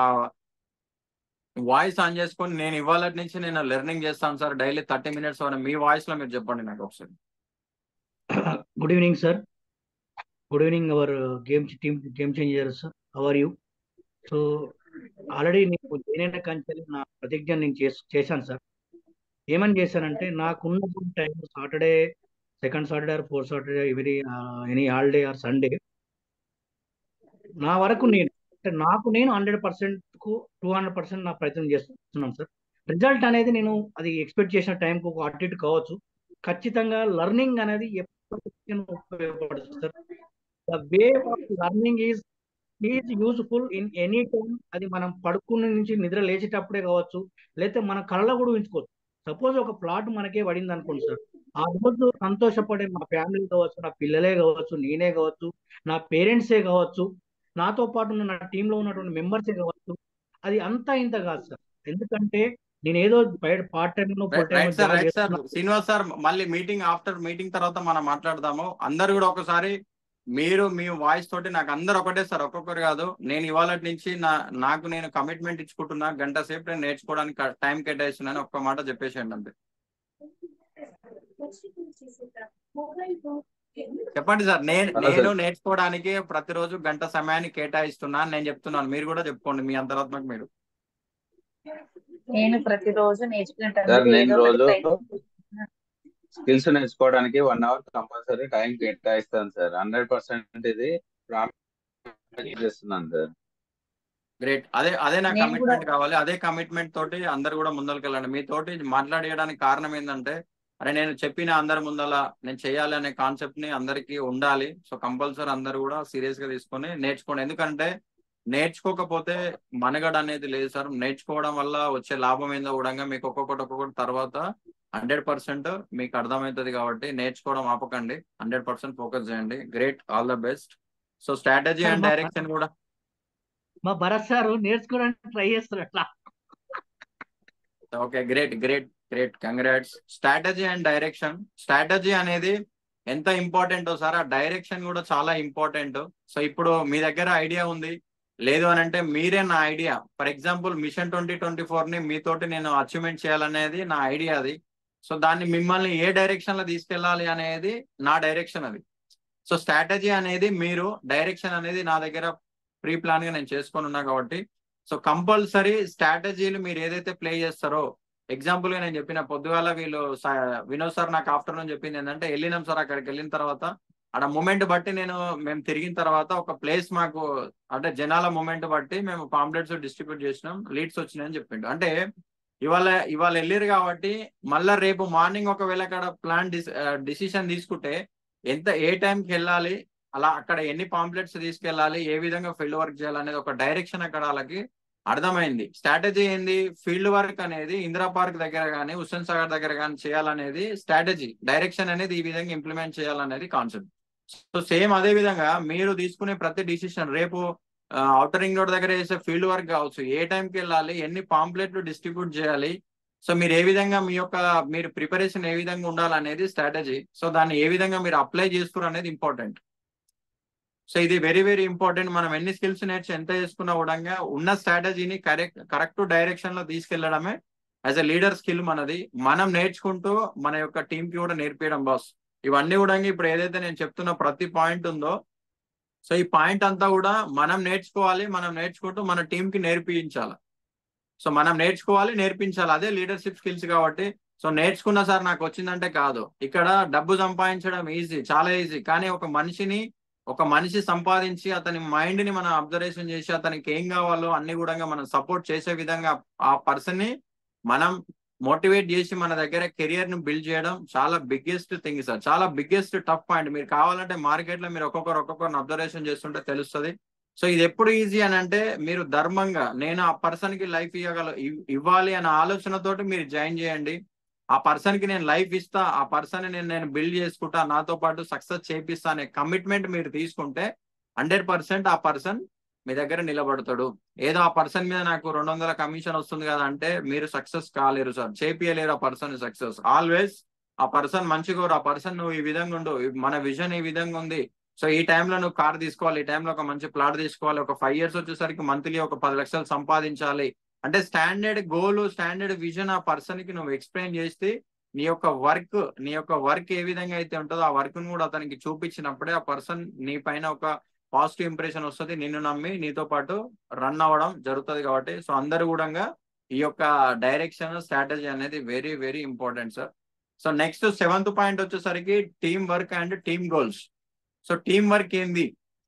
వాయిస్ ఆన్ చేసుకొని నేను ఇవాళ నుంచి నేను లెర్నింగ్ చేస్తాను సార్ డైలీ థర్టీ మినిట్స్ మీ వాయిస్ లో మీరు చెప్పండి నాకు ఒకసారి good evening sir good evening our game team game changer sir how are you so already నేను నేనైనా కంచెలు నా ప్రతిజ్ఞ నేను చేశాను సార్ ఏమని చేశానంటే నాకున్న time Saturday second Saturday or fourth Saturday every any holiday or Sunday నా వరకు నేను అంటే నాకు నేను హండ్రెడ్ పర్సెంట్ కు టూ హండ్రెడ్ పర్సెంట్ నా ప్రయత్నం చేస్తున్నాను సార్ రిజల్ట్ అనేది నేను అది ఎక్స్పెక్ట్ చేసిన టైంకు ఒక అటు ఇటు కావచ్చు ఖచ్చితంగా లర్నింగ్ అనేది ఎప్పుడు ఉపయోగపడుతుంది sir the way of learning is is useful in any time అది మనం పడుకున్న నుంచి నిద్ర లేచేటప్పుడే కావచ్చు లేకపోతే మన కళ్ళలో కూడా ఉంచుకోవచ్చు సపోజ్ ఒక ప్లాట్ మనకే పడింది అనుకోండి సార్ ఆ రోజు సంతోషపడే మా ఫ్యామిలీ కావచ్చు నా పిల్లలే కావచ్చు నేనే కావచ్చు నా పేరెంట్సే కావచ్చు నాతో పాటు ఉన్న నా టీంలో ఉన్నటువంటి మెంబర్సే కావచ్చు అది అంతా ఇంత కాదు సార్ ఎందుకంటే నేను ఏదో బయట పార్ట్ టైం లో ఫుల్ టైం శ్రీనివాస్ సార్ మళ్ళీ మీటింగ్ ఆఫ్టర్ మీటింగ్ తర్వాత మనం మాట్లాడదాము అందరు కూడా ఒకసారి మీరు మీ వాయిస్ తోటి నాకు అందరు ఒకటే సార్ ఒక్కొక్కరు కాదు నేను ఇవాళ నుంచి నా నాకు నేను కమిట్మెంట్ ఇచ్చుకుంటున్నా గంట సేపు నేను నేర్చుకోవడానికి టైం కేటాయిస్తున్నాను ఒక్క మాట చెప్పేసేయండి అంతే చెప్పండి సార్ నేను హలో నేను సార్. నేర్చుకోవడానికి ప్రతిరోజు గంట సమయాన్ని కేటాయిస్తున్నాను నేను చెప్తున్నాను మీరు కూడా చెప్పుకోండి మీ అంతరాత్మకు మీరు నేను ప్రతిరోజు నేర్చుకునేటప్పుడు సార్ నేను ఏదో ఒకటి రోజు ప్రయత్నిస్తున్నా. స్కిల్స్ నేర్చుకోవడానికి వన్ అవర్ కంపల్సరీ టైం కేటాయిస్తాను సార్ హండ్రెడ్ పర్సెంట్ ఇది ప్రామిస్ చేస్తున్నాను సార్ గ్రేట్ అదే అదే నా నేను కమిట్మెంట్ కూడా- కావాలి అదే కమిట్మెంట్ తోటి అందరు కూడా ముందరికి వెళ్ళండి మీతోటి మాట్లాడడానికి కారణం ఏంటంటే అరే నేను చెప్పిన అందరి ముందల నేను చేయాలి అనే కాన్సెప్ట్ ని అందరికీ ఉండాలి సో కంపల్సరీ అందరు కూడా సీరియస్ గా తీసుకొని నేర్చుకోండి ఎందుకంటే నేర్చుకోకపోతే మనగడ అనేది లేదు సార్ నేర్చుకోవడం వల్ల వచ్చే లాభం ఏందో కూడా మీకు ఒక్కొక్కటి ఒక్కొక్కటి తర్వాత హండ్రెడ్ పర్సెంట్ మీకు అర్థమవుతుంది కాబట్టి నేర్చుకోవడం ఆపకండి హండ్రెడ్ పర్సెంట్ ఫోకస్ చేయండి great all the best so strategy and direction కూడా మా భరత్ సార్ నేర్చుకోవడానికి ట్రై చేస్తారు అట్లా okay great great great congrats strategy and direction strategy అనేది ఎంత ఇంపార్టెంటో సార్ ఆ డైరెక్షన్ కూడా చాలా ఇంపార్టెంట్ సో ఇప్పుడు మీ దగ్గర ఐడియా ఉంది లేదు అని అంటే మీరే నా idea for example mission twenty twenty four ని మీతోటి నేను అచీవ్మెంట్ చేయాలనేది నా ఐడియా అది సో దాన్ని మిమ్మల్ని ఏ డైరెక్షన్ లో తీసుకెళ్ళాలి అనేది నా డైరెక్షన్ అది సో స్ట్రాటజీ అనేది మీరు డైరెక్షన్ అనేది నా దగ్గర ప్రీ ప్లాన్ గా నేను చేసుకొని ఉన్నా కాబట్టి సో కంపల్సరీ స్ట్రాటజీలు మీరు ఏదైతే ప్లే చేస్తారో ఎగ్జాంపుల్ గా నేను చెప్పిన పొద్దుగాల వీళ్ళు సా- వినోద్ సార్ నాకు ఆఫ్టర్నూన్ చెప్పింది ఏంటంటే వెళ్ళినాం సార్ అక్కడికి వెళ్ళిన తర్వాత ఆడ మూమెంట్ బట్టి నేను మేము తిరిగిన తర్వాత ఒక ప్లేస్ మాకు అంటే జనాల మూమెంట్ బట్టి మేము పాంప్లెట్స్ డిస్ట్రిబ్యూట్ చేసినాం లీడ్స్ వచ్చినాయని చెప్పిండు అంటే ఇవాళ ఇవాళ వెళ్ళిరు కాబట్టి మళ్ళా రేపు మార్నింగ్ ఒకవేళ అక్కడ ప్లాన్ డిసిషన్ తీసుకుంటే ఎంత ఏ టైంకి వెళ్ళాలి అలా అక్కడ ఎన్ని పాంప్లెట్స్ తీసుకెళ్ళాలి ఏ విధంగా ఫీల్డ్ వర్క్ చేయాలనేది ఒక డైరెక్షన్ అక్కడ వాళ్ళకి అర్థమైంది స్ట్రాటజీ ఏంది ఫీల్డ్ వర్క్ అనేది ఇందిరా పార్క్ దగ్గర కానీ హుస్సేన్ సాగర్ దగ్గర కానీ చేయాలనేది స్ట్రాటజీ డైరెక్షన్ అనేది ఈ విధంగా ఇంప్లిమెంట్ చేయాలనేది కాన్సెప్ట్ సో సేమ్ అదే విధంగా మీరు తీసుకునే ప్రతి డిసిషన్ రేపు అవుటర్ రింగ్ రోడ్ దగ్గర చేసే ఫీల్డ్ వర్క్ కావచ్చు ఏ టైంకి వెళ్ళాలి ఎన్ని పాంప్లెట్లు డిస్ట్రిబ్యూట్ చేయాలి సో మీరు ఏ విధంగా మీ యొక్క మీరు ప్రిపరేషన్ ఏ విధంగా ఉండాలనేది స్ట్రాటజీ సో దాన్ని ఏ విధంగా మీరు అప్లై చేస్తారు అనేది ఇంపార్టెంట్ సో ఇది వెరీ వెరీ ఇంపార్టెంట్ మనం ఎన్ని స్కిల్స్ నేర్చి ఎంత చేసుకున్నా కూడా ఉన్న స్ట్రాటజీని కరెక్ట్ కరెక్ట్ డైరెక్షన్ లో తీసుకెళ్లడమే యాజ్ ఎ లీడర్ స్కిల్ మనది మనం నేర్చుకుంటూ మన యొక్క టీం కి కూడా నేర్పించడం బాస్ ఇవన్నీ కూడా ఇప్పుడు ఏదైతే నేను చెప్తున్న ప్రతి పాయింట్ ఉందో సో ఈ పాయింట్ అంతా కూడా మనం నేర్చుకోవాలి మనం నేర్చుకుంటూ మన టీం కి నేర్పించాలి సో మనం నేర్చుకోవాలి నేర్పించాలి అదే లీడర్షిప్ స్కిల్స్ కాబట్టి సో నేర్చుకున్న సార్ నాకు వచ్చిందంటే కాదు ఇక్కడ డబ్బు సంపాదించడం ఈజీ చాలా ఈజీ కానీ ఒక మనిషిని ఒక మనిషి సంపాదించి అతని మైండ్ ని మనం అబ్జర్వేషన్ చేసి అతనికి ఏం కావాలో అన్ని కూడా మనం సపోర్ట్ చేసే విధంగా ఆ పర్సన్ ని మనం మోటివేట్ చేసి మన దగ్గర కెరియర్ ని బిల్డ్ చేయడం చాలా బిగ్గెస్ట్ థింగ్ సార్ చాలా బిగ్గెస్ట్ టఫ్ పాయింట్ మీరు కావాలంటే మార్కెట్ లో మీరు ఒక్కొక్కరు ఒక్కొక్కరిని అబ్జర్వేషన్ చేస్తుంటే తెలుస్తుంది సో ఇది ఎప్పుడు ఈజీ అని అంటే మీరు ధర్మంగా నేను ఆ పర్సన్ కి లైఫ్ ఇవ్వగల ఇవ్- ఇవ్వాలి అనే ఆలోచనతోటి మీరు జాయిన్ చేయండి ఆ పర్సన్ కి నేను లైఫ్ ఇస్తా ఆ పర్సన్ నేను నేను బిల్డ్ చేసుకుంటా నాతో పాటు సక్సెస్ చేపిస్తా అనే కమిట్మెంట్ మీరు తీసుకుంటే హండ్రెడ్ పర్సెంట్ ఆ పర్సన్ మీ దగ్గర నిలబడతాడు ఏదో ఆ పర్సన్ మీద నాకు రెండు వందల కమిషన్ వస్తుంది కదా అంటే మీరు సక్సెస్ కాలేరు సార్ చేపియలేరు ఆ పర్సన్ సక్సెస్ ఆల్వేస్ ఆ పర్సన్ మంచిగా ఆ పర్సన్ నువ్వు ఈ విధంగా ఉండు మన విజన్ ఈ విధంగా ఉంది సో ఈ టైంలో నువ్వు కార్ తీసుకోవాలి ఈ టైంలో ఒక మంచి ప్లాట్ తీసుకోవాలి ఒక ఫైవ్ ఇయర్స్ వచ్చేసరికి మంత్లీ ఒక పది లక్షలు సంపాదించాలి అంటే స్టాండర్డ్ గోల్ స్టాండర్డ్ విజన్ ఆ పర్సన్ కి నువ్వు ఎక్స్ప్లెయిన్ చేస్తే నీ యొక్క వర్క్ నీ యొక్క వర్క్ ఏ విధంగా అయితే ఉంటుందో ఆ వర్క్ ను కూడా అతనికి చూపించినప్పుడే ఆ పర్సన్ నీ పైన ఒక పాజిటివ్ ఇంప్రెషన్ వస్తుంది నిన్ను నమ్మి నీతో పాటు రన్ అవ్వడం జరుగుతుంది కాబట్టి సో అందరు కూడా ఈ యొక్క డైరెక్షన్ స్ట్రాటజీ అనేది very very important sir so next seventh point వచ్చేసరికి team work and team goals so team work ఏంది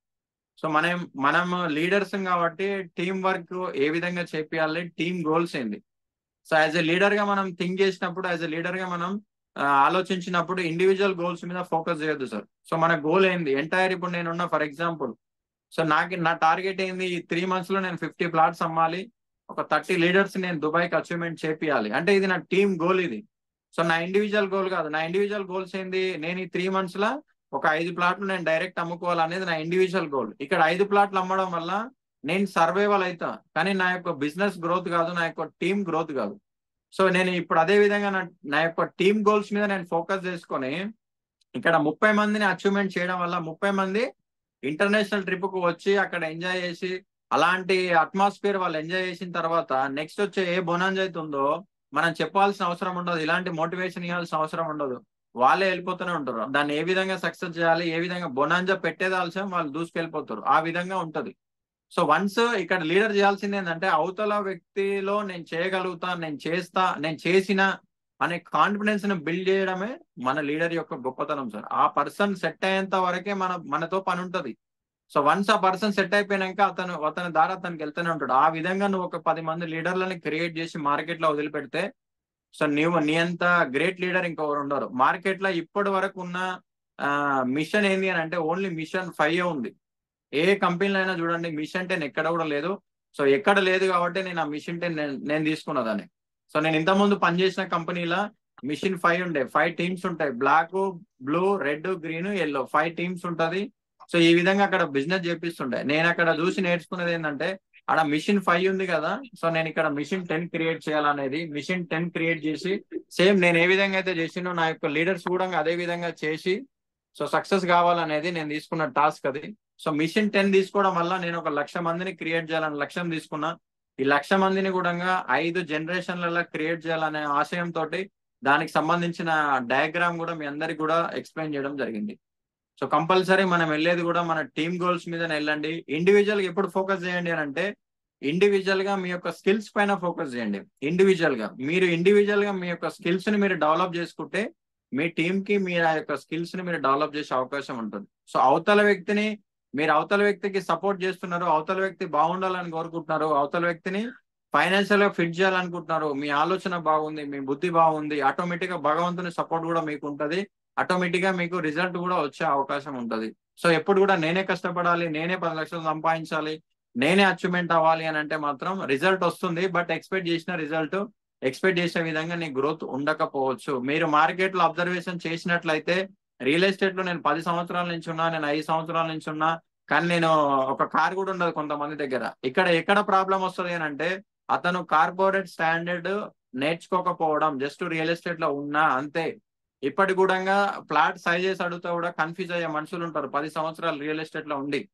సో మనం మనం లీడర్స్ కాబట్టి టీం వర్క్ ఏ విధంగా చేపియాలి టీమ్ గోల్స్ ఏంది సో యాజ్ ఎ లీడర్ గా మనం థింక్ చేసినప్పుడు యాజ్ ఎ లీడర్ గా మనం ఆ, ఆలోచించినప్పుడు ఇండివిజువల్ గోల్స్ మీద ఫోకస్ చేయొద్దు సార్ సో మన గోల్ ఏంది ఎంటైర్ ఇప్పుడు నేనున్న ఫర్ ఎగ్జాంపుల్ సో నాకు నా టార్గెట్ ఏంది ఈ త్రీ మంత్స్ లో నేను ఫిఫ్టీ ప్లాట్స్ అమ్మాలి ఒక థర్టీ లీడర్స్ నేను దుబాయ్కి అచీవ్మెంట్ చేపియాలి అంటే ఇది నా టీమ్ గోల్ ఇది సో నా ఇండివిజువల్ గోల్ కాదు నా ఇండివిజువల్ గోల్స్ ఏంది నేను ఈ త్రీ మంత్స్ లో ఒక ఐదు ప్లాట్లు నేను డైరెక్ట్ అమ్ముకోవాలి అనేది నా ఇండివిజువల్ గోల్ ఇక్కడ ఐదు ప్లాట్లు అమ్మడం వల్ల నేను సర్వైవల్ అవుతా కానీ నా యొక్క బిజినెస్ గ్రోత్ కాదు నా యొక్క టీమ్ గ్రోత్ కాదు సో నేను ఇప్పుడు అదే విధంగా నా నా యొక్క టీమ్ గోల్స్ మీద నేను ఫోకస్ చేసుకొని ఇక్కడ ముప్పై మందిని అచీవ్మెంట్ చేయడం వల్ల ముప్పై మంది ఇంటర్నేషనల్ ట్రిప్ కు వచ్చి అక్కడ ఎంజాయ్ చేసి అలాంటి అట్మాస్ఫియర్ వాళ్ళు ఎంజాయ్ చేసిన తర్వాత నెక్స్ట్ వచ్చే ఏ బొనాంజ్ అవుతుందో మనం చెప్పాల్సిన అవసరం ఉండదు ఇలాంటి మోటివేషన్ ఇవ్వాల్సిన అవసరం ఉండదు వాళ్ళే వెళ్ళిపోతూనే ఉంటారు దాన్ని ఏ విధంగా సక్సెస్ చేయాలి ఏ విధంగా బొనాంజా పెట్టేది ఆలస్యం వాళ్ళు దూసుకెళ్ళిపోతారు ఆ విధంగా ఉంటది సో వన్స్ ఇక్కడ లీడర్ చేయాల్సింది ఏంటంటే అవతల వ్యక్తిలో నేను చేయగలుగుతా నేను చేస్తా నేను చేసిన అనే కాన్ఫిడెన్స్ ని బిల్డ్ చేయడమే మన లీడర్ యొక్క గొప్పతనం సార్ ఆ పర్సన్ సెట్ అయ్యేంత వరకే మన మనతో పని ఉంటది సో వన్స్ ఆ పర్సన్ సెట్ అయిపోయినాక అతను అతని దారి అతనికి వెళ్తూనే ఉంటాడు ఆ విధంగా నువ్వు ఒక పది మంది లీడర్లని క్రియేట్ చేసి మార్కెట్ లో వదిలిపెడితే సో నీవు నీ అంత గ్రేట్ లీడర్ ఇంకొకరు ఉండరు మార్కెట్ లో ఇప్పటి వరకు ఉన్న మిషన్ ఏంది అని అంటే ఓన్లీ మిషన్ ఫైవ్ ఉంది ఏ కంపెనీలో అయినా చూడండి మిషన్ టెన్ ఎక్కడ కూడా లేదు సో ఎక్కడ లేదు కాబట్టి నేను ఆ మిషన్ టెన్ నేను తీసుకున్నదాన్ని సో నేను ఇంతకుముందు పనిచేసిన కంపెనీలో మిషన్ ఫైవ్ ఉండే ఫైవ్ టీమ్స్ ఉంటాయి black blue red green yellow five teams ఉంటది సో ఈ విధంగా అక్కడ బిజినెస్ చేపిస్తుండే నేను అక్కడ చూసి నేర్చుకున్నది ఏంటంటే అక్కడ మిషన్ ఫైవ్ ఉంది కదా సో నేను ఇక్కడ మిషన్ టెన్ క్రియేట్ చేయాలనేది మిషన్ టెన్ క్రియేట్ చేసి సేమ్ నేను ఏ విధంగా అయితే చేసినో నా యొక్క లీడర్స్ కూడా అదే విధంగా చేసి సో సక్సెస్ కావాలనేది నేను తీసుకున్న టాస్క్ అది సో మిషన్ టెన్ తీసుకోవడం వల్ల నేను ఒక లక్ష మందిని క్రియేట్ చేయాలని లక్ష్యం తీసుకున్నా ఈ లక్ష మందిని కూడా ఐదు జనరేషన్లలో క్రియేట్ చేయాలనే ఆశయంతో దానికి సంబంధించిన డయాగ్రామ్ కూడా మీ అందరికి కూడా ఎక్స్ప్లెయిన్ చేయడం జరిగింది సో కంపల్సరీ మనం వెళ్ళేది కూడా మన టీమ్ గోల్స్ మీద వెళ్ళండి ఇండివిజువల్ గా ఎప్పుడు ఫోకస్ చేయండి అని అంటే ఇండివిజువల్ గా మీ యొక్క స్కిల్స్ పైన ఫోకస్ చేయండి ఇండివిజువల్ గా మీరు ఇండివిజువల్ గా మీ యొక్క స్కిల్స్ ని మీరు డెవలప్ చేసుకుంటే మీ టీమ్ కి మీరు ఆ యొక్క స్కిల్స్ ని మీరు డెవలప్ చేసే అవకాశం ఉంటుంది సో అవతల వ్యక్తిని మీరు అవతల వ్యక్తికి సపోర్ట్ చేస్తున్నారు అవతల వ్యక్తి బాగుండాలని కోరుకుంటున్నారు అవతల వ్యక్తిని ఫైనాన్షియల్ గా ఫిట్ చేయాలనుకుంటున్నారు మీ ఆలోచన బాగుంది మీ బుద్ధి బాగుంది ఆటోమేటిక్ గా భగవంతుని సపోర్ట్ కూడా మీకు ఉంటది ఆటోమేటిక్ గా మీకు రిజల్ట్ కూడా వచ్చే అవకాశం ఉంటది సో ఎప్పుడు కూడా నేనే కష్టపడాలి నేనే పది లక్షలు సంపాదించాలి నేనే అచీవ్మెంట్ అవ్వాలి అని అంటే మాత్రం రిజల్ట్ వస్తుంది బట్ ఎక్స్పెక్ట్ చేసిన రిజల్ట్ ఎక్స్పెక్ట్ చేసే విధంగా నీ గ్రోత్ ఉండకపోవచ్చు మీరు మార్కెట్ లో అబ్జర్వేషన్ చేసినట్లయితే రియల్ ఎస్టేట్ లో నేను పది సంవత్సరాల నుంచి ఉన్నా నేను ఐదు సంవత్సరాల నుంచి ఉన్నా కానీ నేను ఒక కార్ కూడా ఉండదు కొంతమంది దగ్గర ఇక్కడ ఎక్కడ ప్రాబ్లం వస్తుంది అని అంటే అతను కార్పొరేట్ స్టాండర్డ్ నేర్చుకోకపోవడం జస్ట్ రియల్ ఎస్టేట్ లో ఉన్నా అంతే ఇప్పటి కూడా ఫ్లాట్ సైజెస్ అడుగుతా కూడా కన్ఫ్యూజ్ అయ్యే మనుషులు ఉంటారు పది సంవత్సరాలు రియల్ ఎస్టేట్ లో ఉండి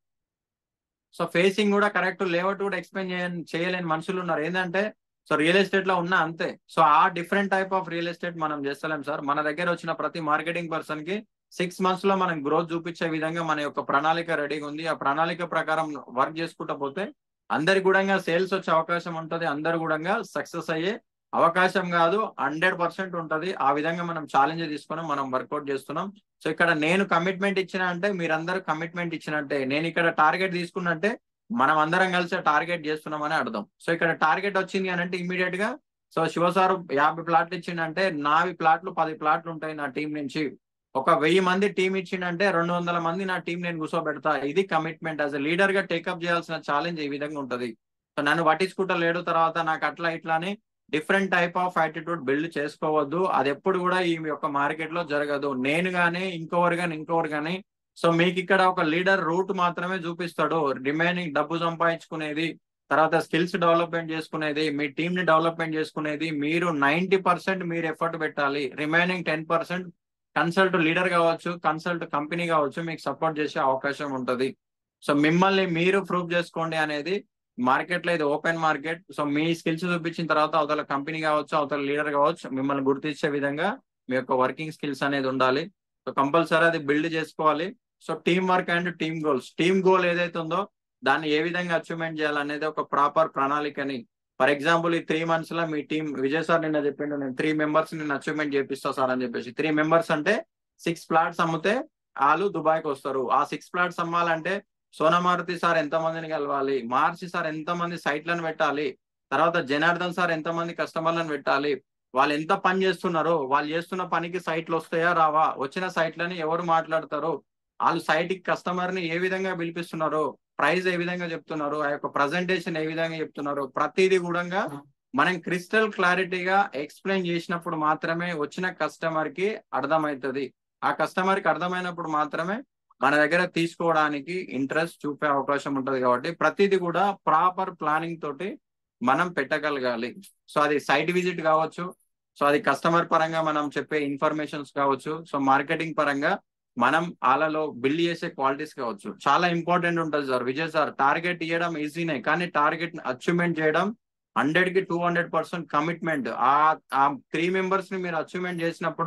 సో ఫేసింగ్ కూడా కరెక్ట్ లేఅవుట్ కూడా ఎక్స్ప్లెయిన్ చేయని చేయలేని మనుషులు ఉన్నారు ఏంటంటే సో రియల్ ఎస్టేట్ లో ఉన్నా అంతే సో ఆ different type of real estate మనం చేస్తలేం సార్ మన దగ్గర వచ్చిన ప్రతి మార్కెటింగ్ పర్సన్ కి సిక్స్ మంత్స్ లో మనం గ్రోత్ చూపించే విధంగా మన యొక్క ప్రణాళిక రెడీగా ఉంది ఆ ప్రణాళిక ప్రకారం వర్క్ చేసుకుంటా పోతే అందరి కూడా సేల్స్ వచ్చే అవకాశం ఉంటది అందరు కూడా సక్సెస్ అయ్యే అవకాశం కాదు హండ్రెడ్ పర్సెంట్ ఉంటది ఆ విధంగా మనం ఛాలెంజ్ తీసుకుని మనం వర్కౌట్ చేస్తున్నాం సో ఇక్కడ నేను కమిట్మెంట్ ఇచ్చిన అంటే మీరందరూ కమిట్మెంట్ ఇచ్చినట్టే నేను ఇక్కడ టార్గెట్ తీసుకున్నట్టే మనం అందరం కలిసి టార్గెట్ చేస్తున్నామని అర్థం సో ఇక్కడ టార్గెట్ వచ్చింది అని అంటే ఇమీడియట్ గా సో శివసారు యాభై ప్లాట్లు ఇచ్చిండంటే నావి ప్లాట్లు పది ప్లాట్లు ఉంటాయి నా టీం నుంచి ఒక వెయ్యి మంది టీం ఇచ్చిండంటే రెండు వందల మంది నా టీం నేను కూర్చోబెడతా ఇది కమిట్మెంట్ యాజ్ లీడర్ గా టేకప్ చేయాల్సిన ఛాలెంజ్ ఈ విధంగా ఉంటది సో నన్ను పట్టించుకుంటా లేడు తర్వాత నాకు అట్లా ఇట్లా అని different type of attitude build చేసుకోవద్దు అది ఎప్పుడు కూడా ఈ యొక్క మార్కెట్ లో జరగదు నేను గానీ ఇంకొకరు గాని ఇంకొకరు గాని సో మీకు ఇక్కడ ఒక లీడర్ రూట్ మాత్రమే చూపిస్తాడు రిమైనింగ్ డబ్బు సంపాదించుకునేది తర్వాత స్కిల్స్ డెవలప్మెంట్ చేసుకునేది మీ టీమ్ ని డెవలప్మెంట్ చేసుకునేది మీరు నైన్టీ పర్సెంట్ మీరు ఎఫర్ట్ పెట్టాలి remaining ten percent consult leader కావచ్చు కన్సల్ట్ కంపెనీ కావచ్చు మీకు సపోర్ట్ చేసే అవకాశం ఉంటది సో మిమ్మల్ని మీరు ప్రూవ్ చేసుకోండి అనేది మార్కెట్ లో ఇది ఓపెన్ మార్కెట్ సో మీ స్కిల్స్ చూపించిన తర్వాత అవతల కంపెనీ కావచ్చు అవతల లీడర్ కావచ్చు మిమ్మల్ని గుర్తించే విధంగా మీ యొక్క వర్కింగ్ స్కిల్స్ అనేది ఉండాలి సో కంపల్సరీ అది బిల్డ్ చేసుకోవాలి so team work and team goals team goal ఏదైతే ఉందో దాన్ని ఏ విధంగా అచీవ్మెంట్ చేయాలనేది ఒక ప్రాపర్ ప్రణాళికని ఫర్ ఎగ్జాంపుల్ ఈ త్రీ మంత్స్ లో మీ టీం విజయ్ సార్ నిన్న చెప్పిండు నేను త్రీ మెంబర్స్ నేను అచీవ్మెంట్ చేపిస్తా సార్ అని చెప్పేసి త్రీ మెంబర్స్ అంటే సిక్స్ ప్లాట్స్ అమ్మితే వాళ్ళు దుబాయ్కి వస్తారు ఆ సిక్స్ ప్లాట్స్ అమ్మాలంటే సోనమారుతి సార్ ఎంత మందిని కలవాలి మార్చి సార్ ఎంత మంది సైట్లను పెట్టాలి తర్వాత జనార్దన్ సార్ ఎంత మంది కస్టమర్లను పెట్టాలి వాళ్ళు ఎంత పని చేస్తున్నారో వాళ్ళు చేస్తున్న పనికి సైట్లు వస్తాయా రావా వచ్చిన సైట్లని ఎవరు మాట్లాడతారు వాళ్ళు సైట్ కి కస్టమర్ ని ఏ విధంగా పిలిపిస్తున్నారు ప్రైస్ ఏ విధంగా చెప్తున్నారు ఆ యొక్క ప్రజెంటేషన్ ఏ విధంగా చెప్తున్నారు ప్రతిదీ కూడా మనం క్రిస్టల్ క్లారిటీగా ఎక్స్ప్లెయిన్ చేసినప్పుడు మాత్రమే వచ్చిన కస్టమర్ కి అర్థమవుతుంది ఆ కస్టమర్ కి అర్థమైనప్పుడు మాత్రమే మన దగ్గర తీసుకోవడానికి ఇంట్రెస్ట్ చూపే అవకాశం ఉంటది కాబట్టి ప్రతిదీ కూడా ప్రాపర్ ప్లానింగ్ తోటి మనం పెట్టగలగాలి సో అది సైట్ విజిట్ కావచ్చు సో అది కస్టమర్ పరంగా మనం చెప్పే ఇన్ఫర్మేషన్స్ కావచ్చు సో మార్కెటింగ్ పరంగా మనం వాళ్ళలో బిల్డ్ చేసే క్వాలిటీస్ కావచ్చు చాలా ఇంపార్టెంట్ ఉంటుంది సార్ విజయ్ సార్ టార్గెట్ ఇవ్వడం ఈజీనే కానీ టార్గెట్ అచీవ్మెంట్ చేయడం హండ్రెడ్ కి టూ హండ్రెడ్ పర్సెంట్ కమిట్మెంట్ ఆ ఆ త్రీ మెంబర్స్ ని మీరు అచీవ్మెంట్ చేసినప్పుడు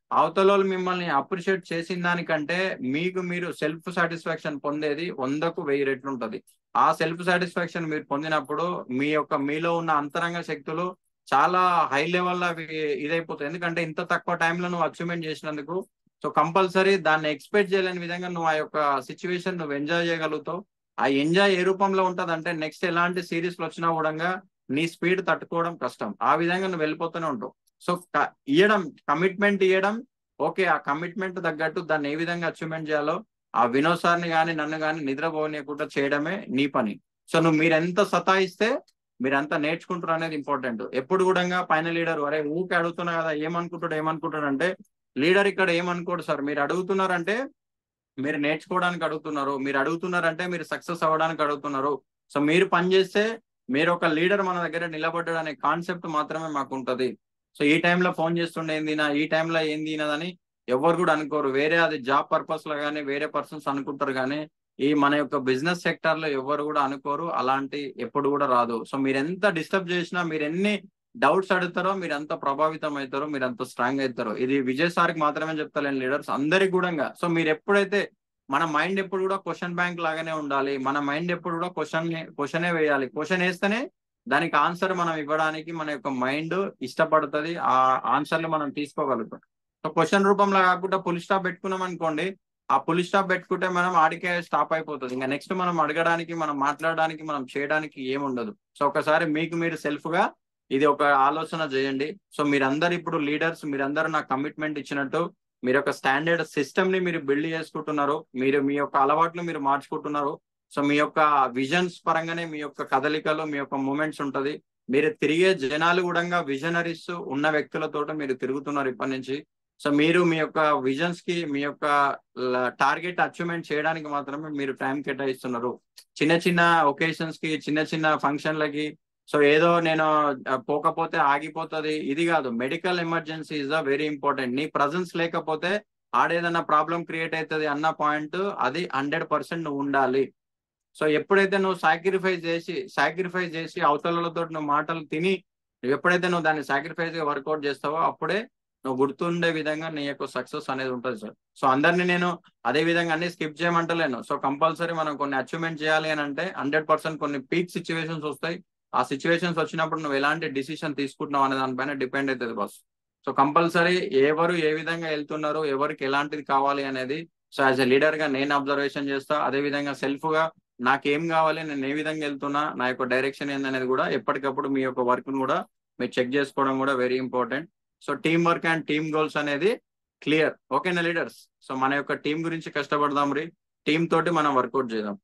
అవతల వాళ్ళు మిమ్మల్ని అప్రిషియేట్ చేసిన దానికంటే మీకు మీరు సెల్ఫ్ సాటిస్ఫాక్షన్ పొందేది వందకు వెయ్యి రెట్లు ఉంటది ఆ సెల్ఫ్ సాటిస్ఫాక్షన్ మీరు పొందినప్పుడు మీ యొక్క మీలో ఉన్న అంతరంగ శక్తులు చాలా హై లెవెల్ అవి ఇదైపోతాయి ఎందుకంటే ఇంత తక్కువ టైంలో నువ్వు అచీవ్మెంట్ చేసినందుకు సో కంపల్సరీ దాన్ని ఎక్స్పెక్ట్ చేయలేని విధంగా నువ్వు ఆ యొక్క సిచ్యువేషన్ నువ్వు ఎంజాయ్ చేయగలుగుతావు ఆ ఎంజాయ్ ఏ రూపంలో ఉంటది అంటే నెక్స్ట్ ఎలాంటి సిరీస్ వచ్చినా కూడా నీ స్పీడ్ తట్టుకోవడం కష్టం ఆ విధంగా నువ్వు వెళ్ళిపోతూనే ఉంటావు సో క- ఇయ్యడం కమిట్మెంట్ ఇవ్వడం ఓకే ఆ కమిట్మెంట్ తగ్గట్టు దాన్ని ఏ విధంగా అచీవ్మెంట్ చేయాలో ఆ వినోద్ సార్ని కానీ నన్ను కానీ నిద్రపోనీయకుండా చేయడమే నీ పని సో నువ్వు మీరు ఎంత సతాయిస్తే మీరు అంత నేర్చుకుంటారు అనేది ఇంపార్టెంట్ ఎప్పుడు కూడా పైన లీడర్ అరే ఊకే అడుగుతున్నా కదా ఏమనుకుంటాడు ఏమనుకుంటాడు అంటే లీడర్ ఇక్కడ ఏమనుకోడు సార్ మీరు అడుగుతున్నారంటే మీరు నేర్చుకోవడానికి అడుగుతున్నారు మీరు అడుగుతున్నారంటే మీరు సక్సెస్ అవ్వడానికి అడుగుతున్నారు సో మీరు పని చేస్తే మీరు ఒక లీడర్ మన దగ్గర నిలబడ్డాడు అనే కాన్సెప్ట్ మాత్రమే మాకు ఉంటది సో ఈ టైంలో ఫోన్ చేస్తుండే ఏందినా ఈ టైంలో ఏంది అని ఎవరు కూడా అనుకోరు వేరే అది జాబ్ పర్పస్ లో కానీ వేరే పర్సన్స్ అనుకుంటారు కానీ ఈ మన యొక్క బిజినెస్ సెక్టర్ లో ఎవరు కూడా అనుకోరు అలాంటి ఎప్పుడు కూడా రాదు సో మీరు ఎంత డిస్టర్బ్ చేసినా మీరు ఎన్ని డౌట్స్ అడుగుతారో మీరు ఎంత ప్రభావితం అవుతారో మీరు అంత స్ట్రాంగ్ అవుతారో ఇది విజయ్ సార్కి మాత్రమే చెప్తాను లీడర్స్ అందరికి కూడా సో మీరు ఎప్పుడైతే మన మైండ్ ఎప్పుడు కూడా క్వశ్చన్ బ్యాంక్ లాగానే ఉండాలి మన మైండ్ ఎప్పుడు కూడా క్వశ్చన్ క్వశ్చనే వేయాలి క్వశ్చన్ వేస్తేనే దానికి ఆన్సర్ మనం ఇవ్వడానికి మన యొక్క మైండ్ ఇష్టపడుతుంది ఆ ఆన్సర్లు మనం తీసుకోగలుగుతాం సో క్వశ్చన్ రూపంలో కాకుండా పులి స్టాప్ పెట్టుకున్నాం అనుకోండి ఆ పులి స్టాప్ పెట్టుకుంటే మనం ఆడికే స్టాప్ అయిపోతుంది ఇంకా నెక్స్ట్ మనం అడగడానికి మనం మాట్లాడడానికి మనం చేయడానికి ఏముండదు సో ఒకసారి మీకు మీరు సెల్ఫ్ గా ఇది ఒక ఆలోచన చేయండి సో మీరందరు ఇప్పుడు లీడర్స్ మీరందరూ నాకు కమిట్మెంట్ ఇచ్చినట్టు మీరు ఒక స్టాండర్డ్ సిస్టమ్ ని మీరు బిల్డ్ చేసుకుంటున్నారు మీరు మీ యొక్క అలవాట్లు మీరు మార్చుకుంటున్నారు సో మీ యొక్క విజన్స్ పరంగానే మీ యొక్క కదలికలు మీ యొక్క మూమెంట్స్ ఉంటది మీరు తిరిగే జనాలు కూడా విజనరీస్ ఉన్న వ్యక్తులతో మీరు తిరుగుతున్నారు ఇప్పటి నుంచి సో మీరు మీ యొక్క విజన్స్ కి మీ యొక్క టార్గెట్ అచీవ్మెంట్ చేయడానికి మాత్రమే మీరు టైం కేటాయిస్తున్నారు చిన్న చిన్న ఒకేషన్స్ కి చిన్న చిన్న ఫంక్షన్లకి సో ఏదో నేను ఆ, పోకపోతే ఆగిపోతుంది ఇది కాదు medical emergency is the very important నీ ప్రజెన్స్ లేకపోతే ఆడేదన్నా ప్రాబ్లం క్రియేట్ అవుతుంది అన్న పాయింట్ అది హండ్రెడ్ పర్సెంట్ నువ్వు ఉండాలి సో ఎప్పుడైతే నువ్వు సాక్రిఫైస్ చేసి సాక్రిఫైస్ చేసి అవతలతో నువ్వు మాటలు తిని నువ్వు ఎప్పుడైతే నువ్వు దాన్ని సాక్రిఫైస్ గా వర్కౌట్ చేస్తావో అప్పుడే నువ్వు గుర్తుండే విధంగా నీ యొక్క సక్సెస్ అనేది ఉంటుంది సార్ సో అందరినీ నేను అదే విధంగా అన్ని స్కిప్ చేయమంటలేను సో కంపల్సరీ మనం కొన్ని అచీవ్మెంట్ చేయాలి అని అంటే హండ్రెడ్ పర్సెంట్ కొన్ని పీక్ సిచ్యువేషన్స్ వస్తాయి ఆ సిచ్యువేషన్స్ వచ్చినప్పుడు నువ్వు ఎలాంటి డిసిషన్ తీసుకుంటున్నావు అనే దానిపైన డిపెండ్ అవుతుంది బాస్ సో కంపల్సరీ ఎవరు ఏ విధంగా వెళ్తున్నారు ఎవరికి ఎలాంటిది కావాలి అనేది సో యాజ్ ఎ లీడర్ గా నేను అబ్జర్వేషన్ చేస్తా అదే విధంగా సెల్ఫ్ గా నాకేం కావాలి నేను ఏ విధంగా వెళ్తున్నా నా యొక్క డైరెక్షన్ ఏందనేది కూడా ఎప్పటికప్పుడు మీ యొక్క వర్క్ కూడా మీరు చెక్ చేసుకోవడం కూడా very important so team work and team goals అనేది క్లియర్ ఓకేనా లీడర్స్ సో మన యొక్క టీం గురించి కష్టపడదాం రీ టీమ్ తోటి మనం వర్కౌట్ చేద్దాం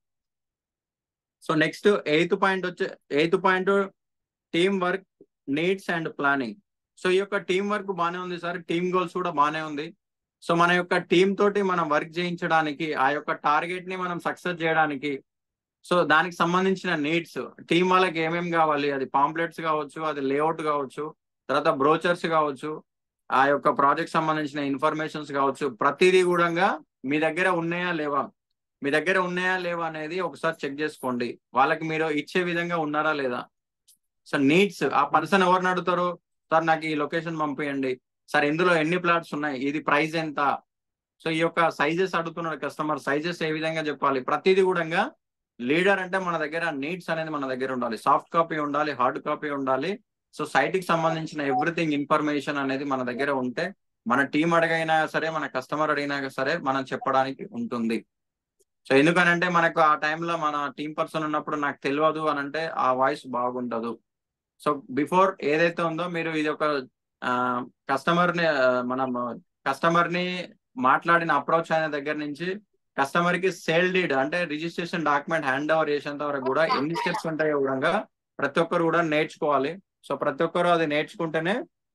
సో నెక్స్ట్ ఎయిత్ పాయింట్ వచ్చే eighth point team work needs and planning so ఈ యొక్క టీం వర్క్ బాగానే ఉంది సార్ టీమ్ గోల్స్ కూడా బాగానే ఉంది సో మన యొక్క టీం తోటి మనం వర్క్ చేయించడానికి ఆ యొక్క టార్గెట్ ని మనం సక్సెస్ చేయడానికి సో దానికి సంబంధించిన నీడ్స్ టీం వాళ్ళకి ఏమేమి కావాలి అది పాంప్లెట్స్ కావచ్చు అది లేఅవుట్ కావచ్చు తర్వాత బ్రోచర్స్ కావచ్చు ఆ యొక్క ప్రాజెక్ట్ సంబంధించిన ఇన్ఫర్మేషన్స్ కావచ్చు ప్రతిదీ కూడా మీ దగ్గర ఉన్నాయా లేవా మీ దగ్గర ఉన్నాయా లేవా అనేది ఒకసారి చెక్ చేసుకోండి వాళ్ళకి మీరు ఇచ్చే విధంగా ఉన్నారా లేదా సో నీడ్స్ ఆ పర్సన్ ఎవరిని అడుగుతారు సార్ నాకు ఈ లొకేషన్ పంపించండి సార్ ఇందులో ఎన్ని ప్లాట్స్ ఉన్నాయి ఇది ప్రైస్ ఎంత సో ఈ యొక్క సైజెస్ అడుగుతున్నాడు కస్టమర్ సైజెస్ ఏ విధంగా చెప్పాలి ప్రతిదీ కూడా లీడర్ అంటే మన దగ్గర నీడ్స్ అనేది మన దగ్గర ఉండాలి సాఫ్ట్ కాపీ ఉండాలి హార్డ్ కాపీ ఉండాలి సో సైట్ కి సంబంధించిన ఎవ్రీథింగ్ ఇన్ఫర్మేషన్ అనేది మన దగ్గర ఉంటే మన టీం అడిగినా సరే మన కస్టమర్ అడిగినా సరే మనం చెప్పడానికి ఉంటుంది సో ఎందుకనంటే మనకు ఆ టైంలో మన టీం పర్సన్ ఉన్నప్పుడు నాకు తెలియదు అని అంటే ఆ వాయిస్ బాగుండదు సో బిఫోర్ ఏదైతే ఉందో మీరు ఇది ఒక కస్టమర్ ని ఆ, మనం కస్టమర్ ని మాట్లాడిన అప్రోచ్ అయిన దగ్గర నుంచి కస్టమర్ కి సేల్ డీడ్ అంటే రిజిస్ట్రేషన్ డాక్యుమెంట్ హ్యాండ్ ఓవర్ చేసేంత వరకు కూడా ఎన్ని స్టెప్స్ ఉంటాయో కూడా ప్రతి ఒక్కరు కూడా నేర్చుకోవాలి సో ప్రతి ఒక్కరు అది నేర్చుకుంటేనే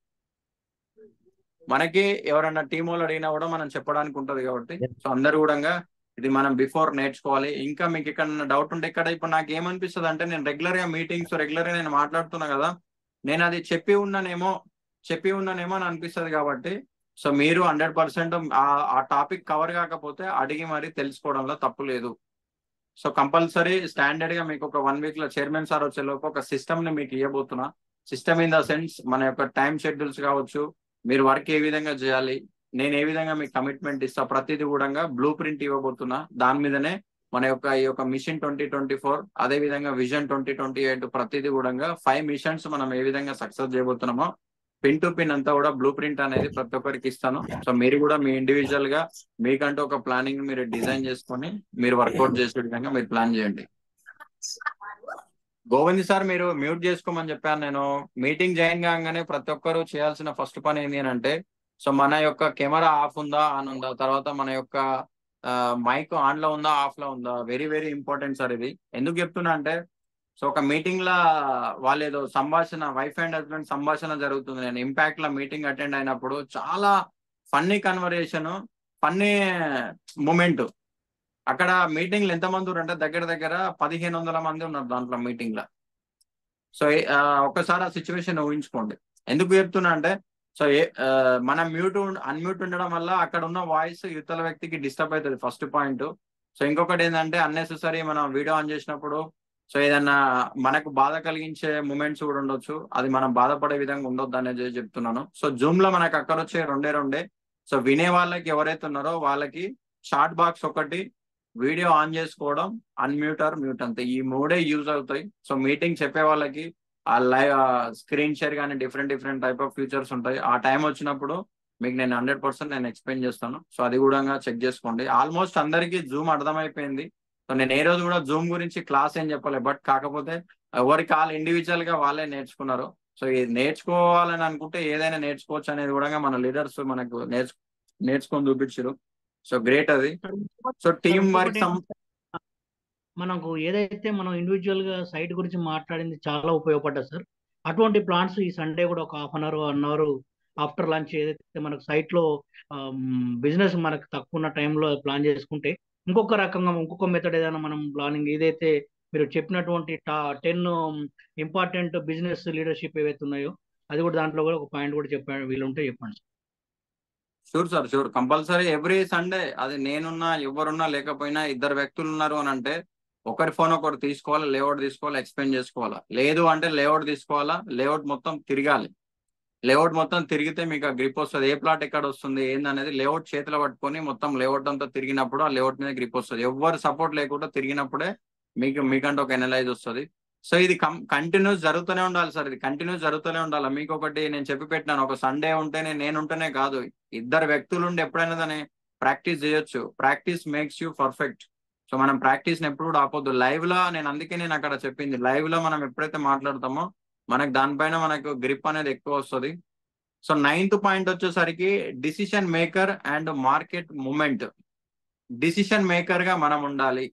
మనకి ఎవరన్నా టీం వాళ్ళు అడిగినా కూడా మనం చెప్పడానికి ఉంటది కాబట్టి సో అందరు కూడా ఇది మనం బిఫోర్ నేర్చుకోవాలి ఇంకా మీకు ఇక్కడ డౌట్ ఉంటే ఇక్కడ ఇప్పుడు నాకు ఏమనిపిస్తుంది అంటే నేను రెగ్యులర్ గా మీటింగ్స్ రెగ్యులర్ గా నేను మాట్లాడుతున్నా కదా నేను అది చెప్పి ఉన్నానేమో చెప్పి ఉన్నానేమో అని అనిపిస్తుంది కాబట్టి సో మీరు హండ్రెడ్ పర్సెంట్ ఆ టాపిక్ కవర్ కాకపోతే అడిగి మరి తెలుసుకోవడంలో తప్పు లేదు సో కంపల్సరీ స్టాండర్డ్ గా మీకు ఒక వన్ వీక్ లో చైర్మన్ సార్ వచ్చే లోపు ఒక సిస్టమ్ ని మీకు ఇవ్వబోతున్నా సిస్టమ్ ఇన్ ద సెన్స్ మన యొక్క టైం షెడ్యూల్స్ కావచ్చు మీరు వర్క్ ఏ విధంగా చేయాలి నేను ఏ విధంగా మీకు కమిట్మెంట్ ఇస్తా ప్రతిదీ కూడా బ్లూ ప్రింట్ ఇవ్వబోతున్నా దాని మీదనే మన యొక్క ఈ యొక్క మిషన్ ట్వంటీ ట్వంటీ ఫోర్ అదే విధంగా విజన్ ట్వంటీ ట్వంటీ ఎయిట్ ప్రతిదీ కూడా ఫైవ్ మిషన్స్ మనం ఏ విధంగా సక్సెస్ చేయబోతున్నామో పిన్ టు పిన్ అంతా కూడా బ్లూ ప్రింట్ అనేది ప్రతి ఒక్కరికి ఇస్తాను సో మీరు కూడా మీ ఇండివిజువల్ గా మీకంటూ ఒక ప్లానింగ్ మీరు డిజైన్ చేసుకొని మీరు వర్కౌట్ చేసే విధంగా మీరు ప్లాన్ చేయండి గోవింద్ సార్ మీరు మ్యూట్ చేసుకోమని చెప్పాను నేను మీటింగ్ జాయిన్ కాగానే ప్రతి ఒక్కరు చేయాల్సిన ఫస్ట్ పని ఏంటి అని అంటే సో మన యొక్క కెమెరా ఆఫ్ ఉందా ఆన్ ఉందా తర్వాత మన యొక్క మైక్ ఆన్ లో ఉందా ఆఫ్ లో ఉందా వెరీ వెరీ ఇంపార్టెంట్ సార్ ఇది ఎందుకు చెప్తున్నా అంటే సో ఒక మీటింగ్ లా వాళ్ళు ఏదో సంభాషణ వైఫ్ అండ్ హస్బెండ్ సంభాషణ జరుగుతుంది నేను ఇంపాక్ట్ లో మీటింగ్ అటెండ్ అయినప్పుడు చాలా ఫన్నీ కన్వర్సేషన్ ఫన్నీ మూమెంట్ అక్కడ మీటింగ్లు ఎంతమంది ఉన్నారు అంటే దగ్గర దగ్గర పదిహేను వందల మంది ఉన్నారు దాంట్లో మీటింగ్ లో సో ఆ, ఒక్కసారి ఆ సిచ్యువేషన్ ఊహించుకోండి ఎందుకు చెప్తున్నా అంటే సో ఏ ఆ, మనం మ్యూట్ అన్మ్యూట్ ఉండడం వల్ల అక్కడ ఉన్న వాయిస్ ఇతర వ్యక్తికి డిస్టర్బ్ అవుతుంది ఫస్ట్ పాయింట్ సో ఇంకొకటి ఏంటంటే అన్నెసెసరీ మనం వీడియో ఆన్ చేసినప్పుడు సో ఏదన్నా మనకు బాధ కలిగించే మూమెంట్స్ కూడా ఉండొచ్చు అది మనం బాధపడే విధంగా ఉండొద్దు అనేది చెప్తున్నాను సో జూమ్ లో మనకు అక్కడ వచ్చే రెండే రెండే సో వినే వాళ్ళకి ఎవరైతే ఉన్నారో వాళ్ళకి షార్ట్ బాక్స్ ఒకటి వీడియో ఆన్ చేసుకోవడం అన్మ్యూట్ ఆర్ మ్యూట్ అంతే ఈ మూడే యూజ్ అవుతాయి సో మీటింగ్ చెప్పే వాళ్ళకి ఆ లైవ్ స్క్రీన్ షేర్ కానీ different different type of features ఉంటాయి ఆ టైం వచ్చినప్పుడు మీకు నేను హండ్రెడ్ పర్సెంట్ నేను ఎక్స్ప్లెయిన్ చేస్తాను సో అది కూడా చెక్ చేసుకోండి ఆల్మోస్ట్ అందరికీ జూమ్ అర్థమైపోయింది సో నేను ఏ రోజు కూడా జూమ్ గురించి క్లాస్ ఏం చెప్పలే బట్ కాకపోతే ఎవరికి వాళ్ళు ఇండివిజువల్ గా వాళ్ళే నేర్చుకున్నారు సో ఇది నేర్చుకోవాలని అనుకుంటే ఏదైనా నేర్చుకోవచ్చు అనేది కూడా మన లీడర్స్ మనకు నేర్చు నేర్చుకొని చూపించారు సో గ్రేట్ అది సో టీమ్ వర్క్ మనకు ఏదైతే మనం ఇండివిజువల్ గా సైట్ గురించి మాట్లాడింది చాలా ఉపయోగపడ్డది సార్ అటువంటి ప్లాన్స్ ఈ సండే కూడా ఒక half an hour one hour after lunch ఏదైతే మనకు సైట్ లో బిజినెస్ మనకు తక్కువ ఉన్న టైంలో ప్లాన్ చేసుకుంటే ఇంకొక రకంగా ఇంకొక మెథడ్ ఏదైనా మనం ప్లానింగ్ ఏదైతే మీరు చెప్పినటువంటి టా టెన్ ఇంపార్టెంట్ బిజినెస్ లీడర్షిప్ ఏవైతే ఉన్నాయో అది కూడా దాంట్లో కూడా ఒక పాయింట్ కూడా చెప్పండి వీలుంటే చెప్పండి sure sir sure compulsory every Sunday అది నేనున్నా ఎవరున్నా లేకపోయినా ఇద్దరు వ్యక్తులు ఉన్నారు అని అంటే ఒకరి ఫోన్ ఒకటి తీసుకోవాలా లేఅవుట్ తీసుకోవాలా ఎక్స్ప్లెయిన్ చేసుకోవాలా లేదు అంటే లేఅవుట్ తీసుకోవాలా లేఅవుట్ మొత్తం తిరగాలి లేఅవుట్ మొత్తం తిరిగితే మీకు ఆ గ్రిప్ వస్తుంది ఏ ప్లాట్ ఎక్కడ వస్తుంది ఏందనేది లేఅవుట్ చేతిలో పట్టుకొని మొత్తం లేఅవుట్ అంతా తిరిగినప్పుడు ఆ లేఅవుట్ మీద గ్రిప్ వస్తుంది ఎవరు సపోర్ట్ లేకుండా తిరిగినప్పుడే మీకు మీకంటే ఒక ఎనలైజ్ వస్తుంది సో ఇది కం కంటిన్యూస్ జరుగుతూనే ఉండాలి సార్ ఇది కంటిన్యూస్ జరుగుతూనే ఉండాలి మీకు ఒకటి నేను చెప్పి పెట్టినాను ఒక సండే ఉంటేనే నేను ఉంటేనే కాదు ఇద్దరు వ్యక్తులు ఉండి ఎప్పుడైనా దాన్ని ప్రాక్టీస్ చేయొచ్చు practice makes you perfect so మనం ప్రాక్టీస్ ఎప్పుడు కూడా ఆపొద్దు లైవ్ లో నేను అందుకే నేను అక్కడ చెప్పింది లైవ్ లో మనం ఎప్పుడైతే మాట్లాడతామో మనకు దానిపైన మనకు గ్రిప్ అనేది ఎక్కువ వస్తుంది సో నైన్త్ పాయింట్ వచ్చేసరికి decision maker and market moment decision maker గా మనం ఉండాలి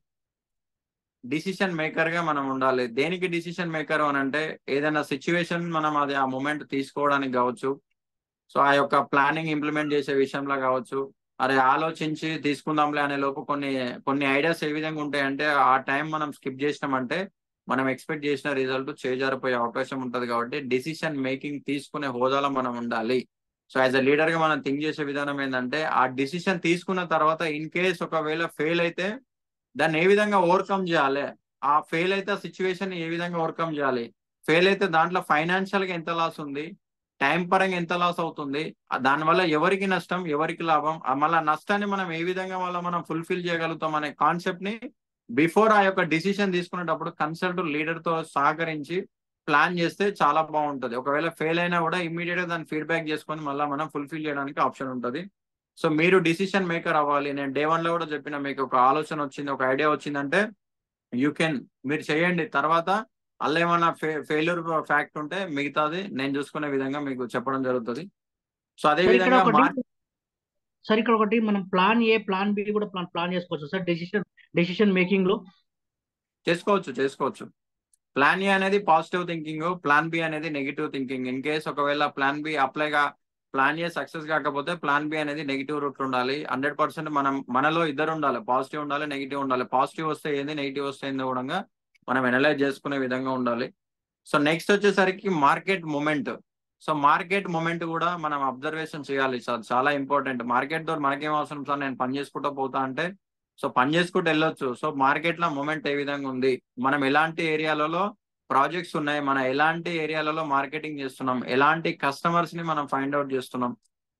డిసిషన్ మేకర్ గా మనం ఉండాలి దేనికి డిసిషన్ మేకర్ అని అంటే ఏదైనా సిచ్యువేషన్ మనం అది ఆ మూమెంట్ తీసుకోవడానికి కావచ్చు సో ఆ యొక్క ప్లానింగ్ ఇంప్లిమెంట్ చేసే విషయంలో కావచ్చు అరే ఆలోచించి తీసుకుందాంలే అనే లోపు కొన్ని కొన్ని ఐడియాస్ ఏ విధంగా ఉంటాయంటే ఆ టైం మనం స్కిప్ చేసినామంటే మనం ఎక్స్పెక్ట్ చేసిన రిజల్ట్ చేజారిపోయే అవకాశం ఉంటుంది కాబట్టి డిసిషన్ మేకింగ్ తీసుకునే హోదాలో మనం ఉండాలి సో యాజ్ అ లీడర్ గా మనం థింక్ చేసే విధానం ఏంటంటే ఆ డిసిషన్ తీసుకున్న తర్వాత ఇన్ కేస్ ఒకవేళ ఫెయిల్ అయితే దాన్ని ఏ విధంగా ఓవర్కమ్ చేయాలి ఆ ఫెయిల్ అయితే ఆ సిచ్యువేషన్ ఏ విధంగా ఓవర్కమ్ చేయాలి ఫెయిల్ అయితే దాంట్లో ఫైనాన్షియల్ గా ఎంత లాస్ ఉంది టైం పరంగా ఎంత లాస్ అవుతుంది ఆ దానివల్ల ఎవరికి నష్టం ఎవరికి లాభం ఆ మళ్ళా నష్టాన్ని మనం ఏ విధంగా వల్ల మనం ఫుల్ఫిల్ చేయగలుగుతాం అనే కాన్సెప్ట్ ని బిఫోర్ ఆ యొక్క డిసిషన్ తీసుకునేటప్పుడు కన్సల్ట్ లీడర్ తో సహకరించి ప్లాన్ చేస్తే చాలా బాగుంటది ఒకవేళ ఫెయిల్ అయినా కూడా ఇమీడియట్ గా దాన్ని ఫీడ్బ్యాక్ చేసుకొని మళ్ళీ మనం ఫుల్ఫిల్ చేయడానికి ఆప్షన్ ఉంటుంది సో మీరు డిసిషన్ మేకర్ అవ్వాలి నేను డే వన్ లో కూడా చెప్పిన మీకు ఒక ఆలోచన వచ్చింది ఒక ఐడియా వచ్చిందంటే యూ కెన్ మీరు చేయండి తర్వాత అల్ల ఏమైనా ఫెయిల్యూర్ ఫ్యాక్ట్ ఉంటే మిగతాది నేను చూసుకునే విధంగా మీకు చెప్పడం జరుగుతుంది సో అదే సార్ ఇక్కడ విధంగా ఒకటి మార్క్ సార్ ఇక్కడ ఒకటి మనం ప్లాన్ ఏ ప్లాన్ బి కూడా ప్లాన్ ప్లాన్ చేసుకోవచ్చు సార్ డెసిషన్ డెసిషన్ మేకింగ్ లో చేసుకోవచ్చు చేసుకోవచ్చు ప్లాన్ ఏ అనేది పాజిటివ్ థింకింగ్ ప్లాన్ బి అనేది నెగిటివ్ థింకింగ్ ఇన్ కేస్ ఒకవేళ ప్లాన్ బి అప్లై గా ప్లాన్ ఏ సక్సెస్ కాకపోతే ప్లాన్ బి అనేది నెగిటివ్ రూట్ ఉండాలి హండ్రెడ్ పర్సెంట్ మనం మనలో ఇద్దరు ఉండాలి పాజిటివ్ ఉండాలి నెగిటివ్ ఉండాలి పాజిటివ్ వస్తే ఏంది నెగిటివ్ వస్తే ఏంది కూడా మనం ఎనలైజ్ చేసుకునే విధంగా ఉండాలి సో నెక్స్ట్ వచ్చేసరికి market moment so market moment కూడా మనం అబ్జర్వేషన్ చేయాలి సార్ చాలా ఇంపార్టెంట్ మార్కెట్ తో మనకేం అవసరం సార్ నేను పని చేసుకుంటూ పోతా అంటే సో పని చేసుకుంటూ వెళ్ళొచ్చు సో మార్కెట్ లో మూమెంట్ ఏ విధంగా ఉంది మనం ఎలాంటి ఏరియాలలో ప్రాజెక్ట్స్ ఉన్నాయి మనం ఎలాంటి ఏరియాలలో మార్కెటింగ్ చేస్తున్నాం ఎలాంటి కస్టమర్స్ ని మనం ఫైండ్ అవుట్ చేస్తున్నాం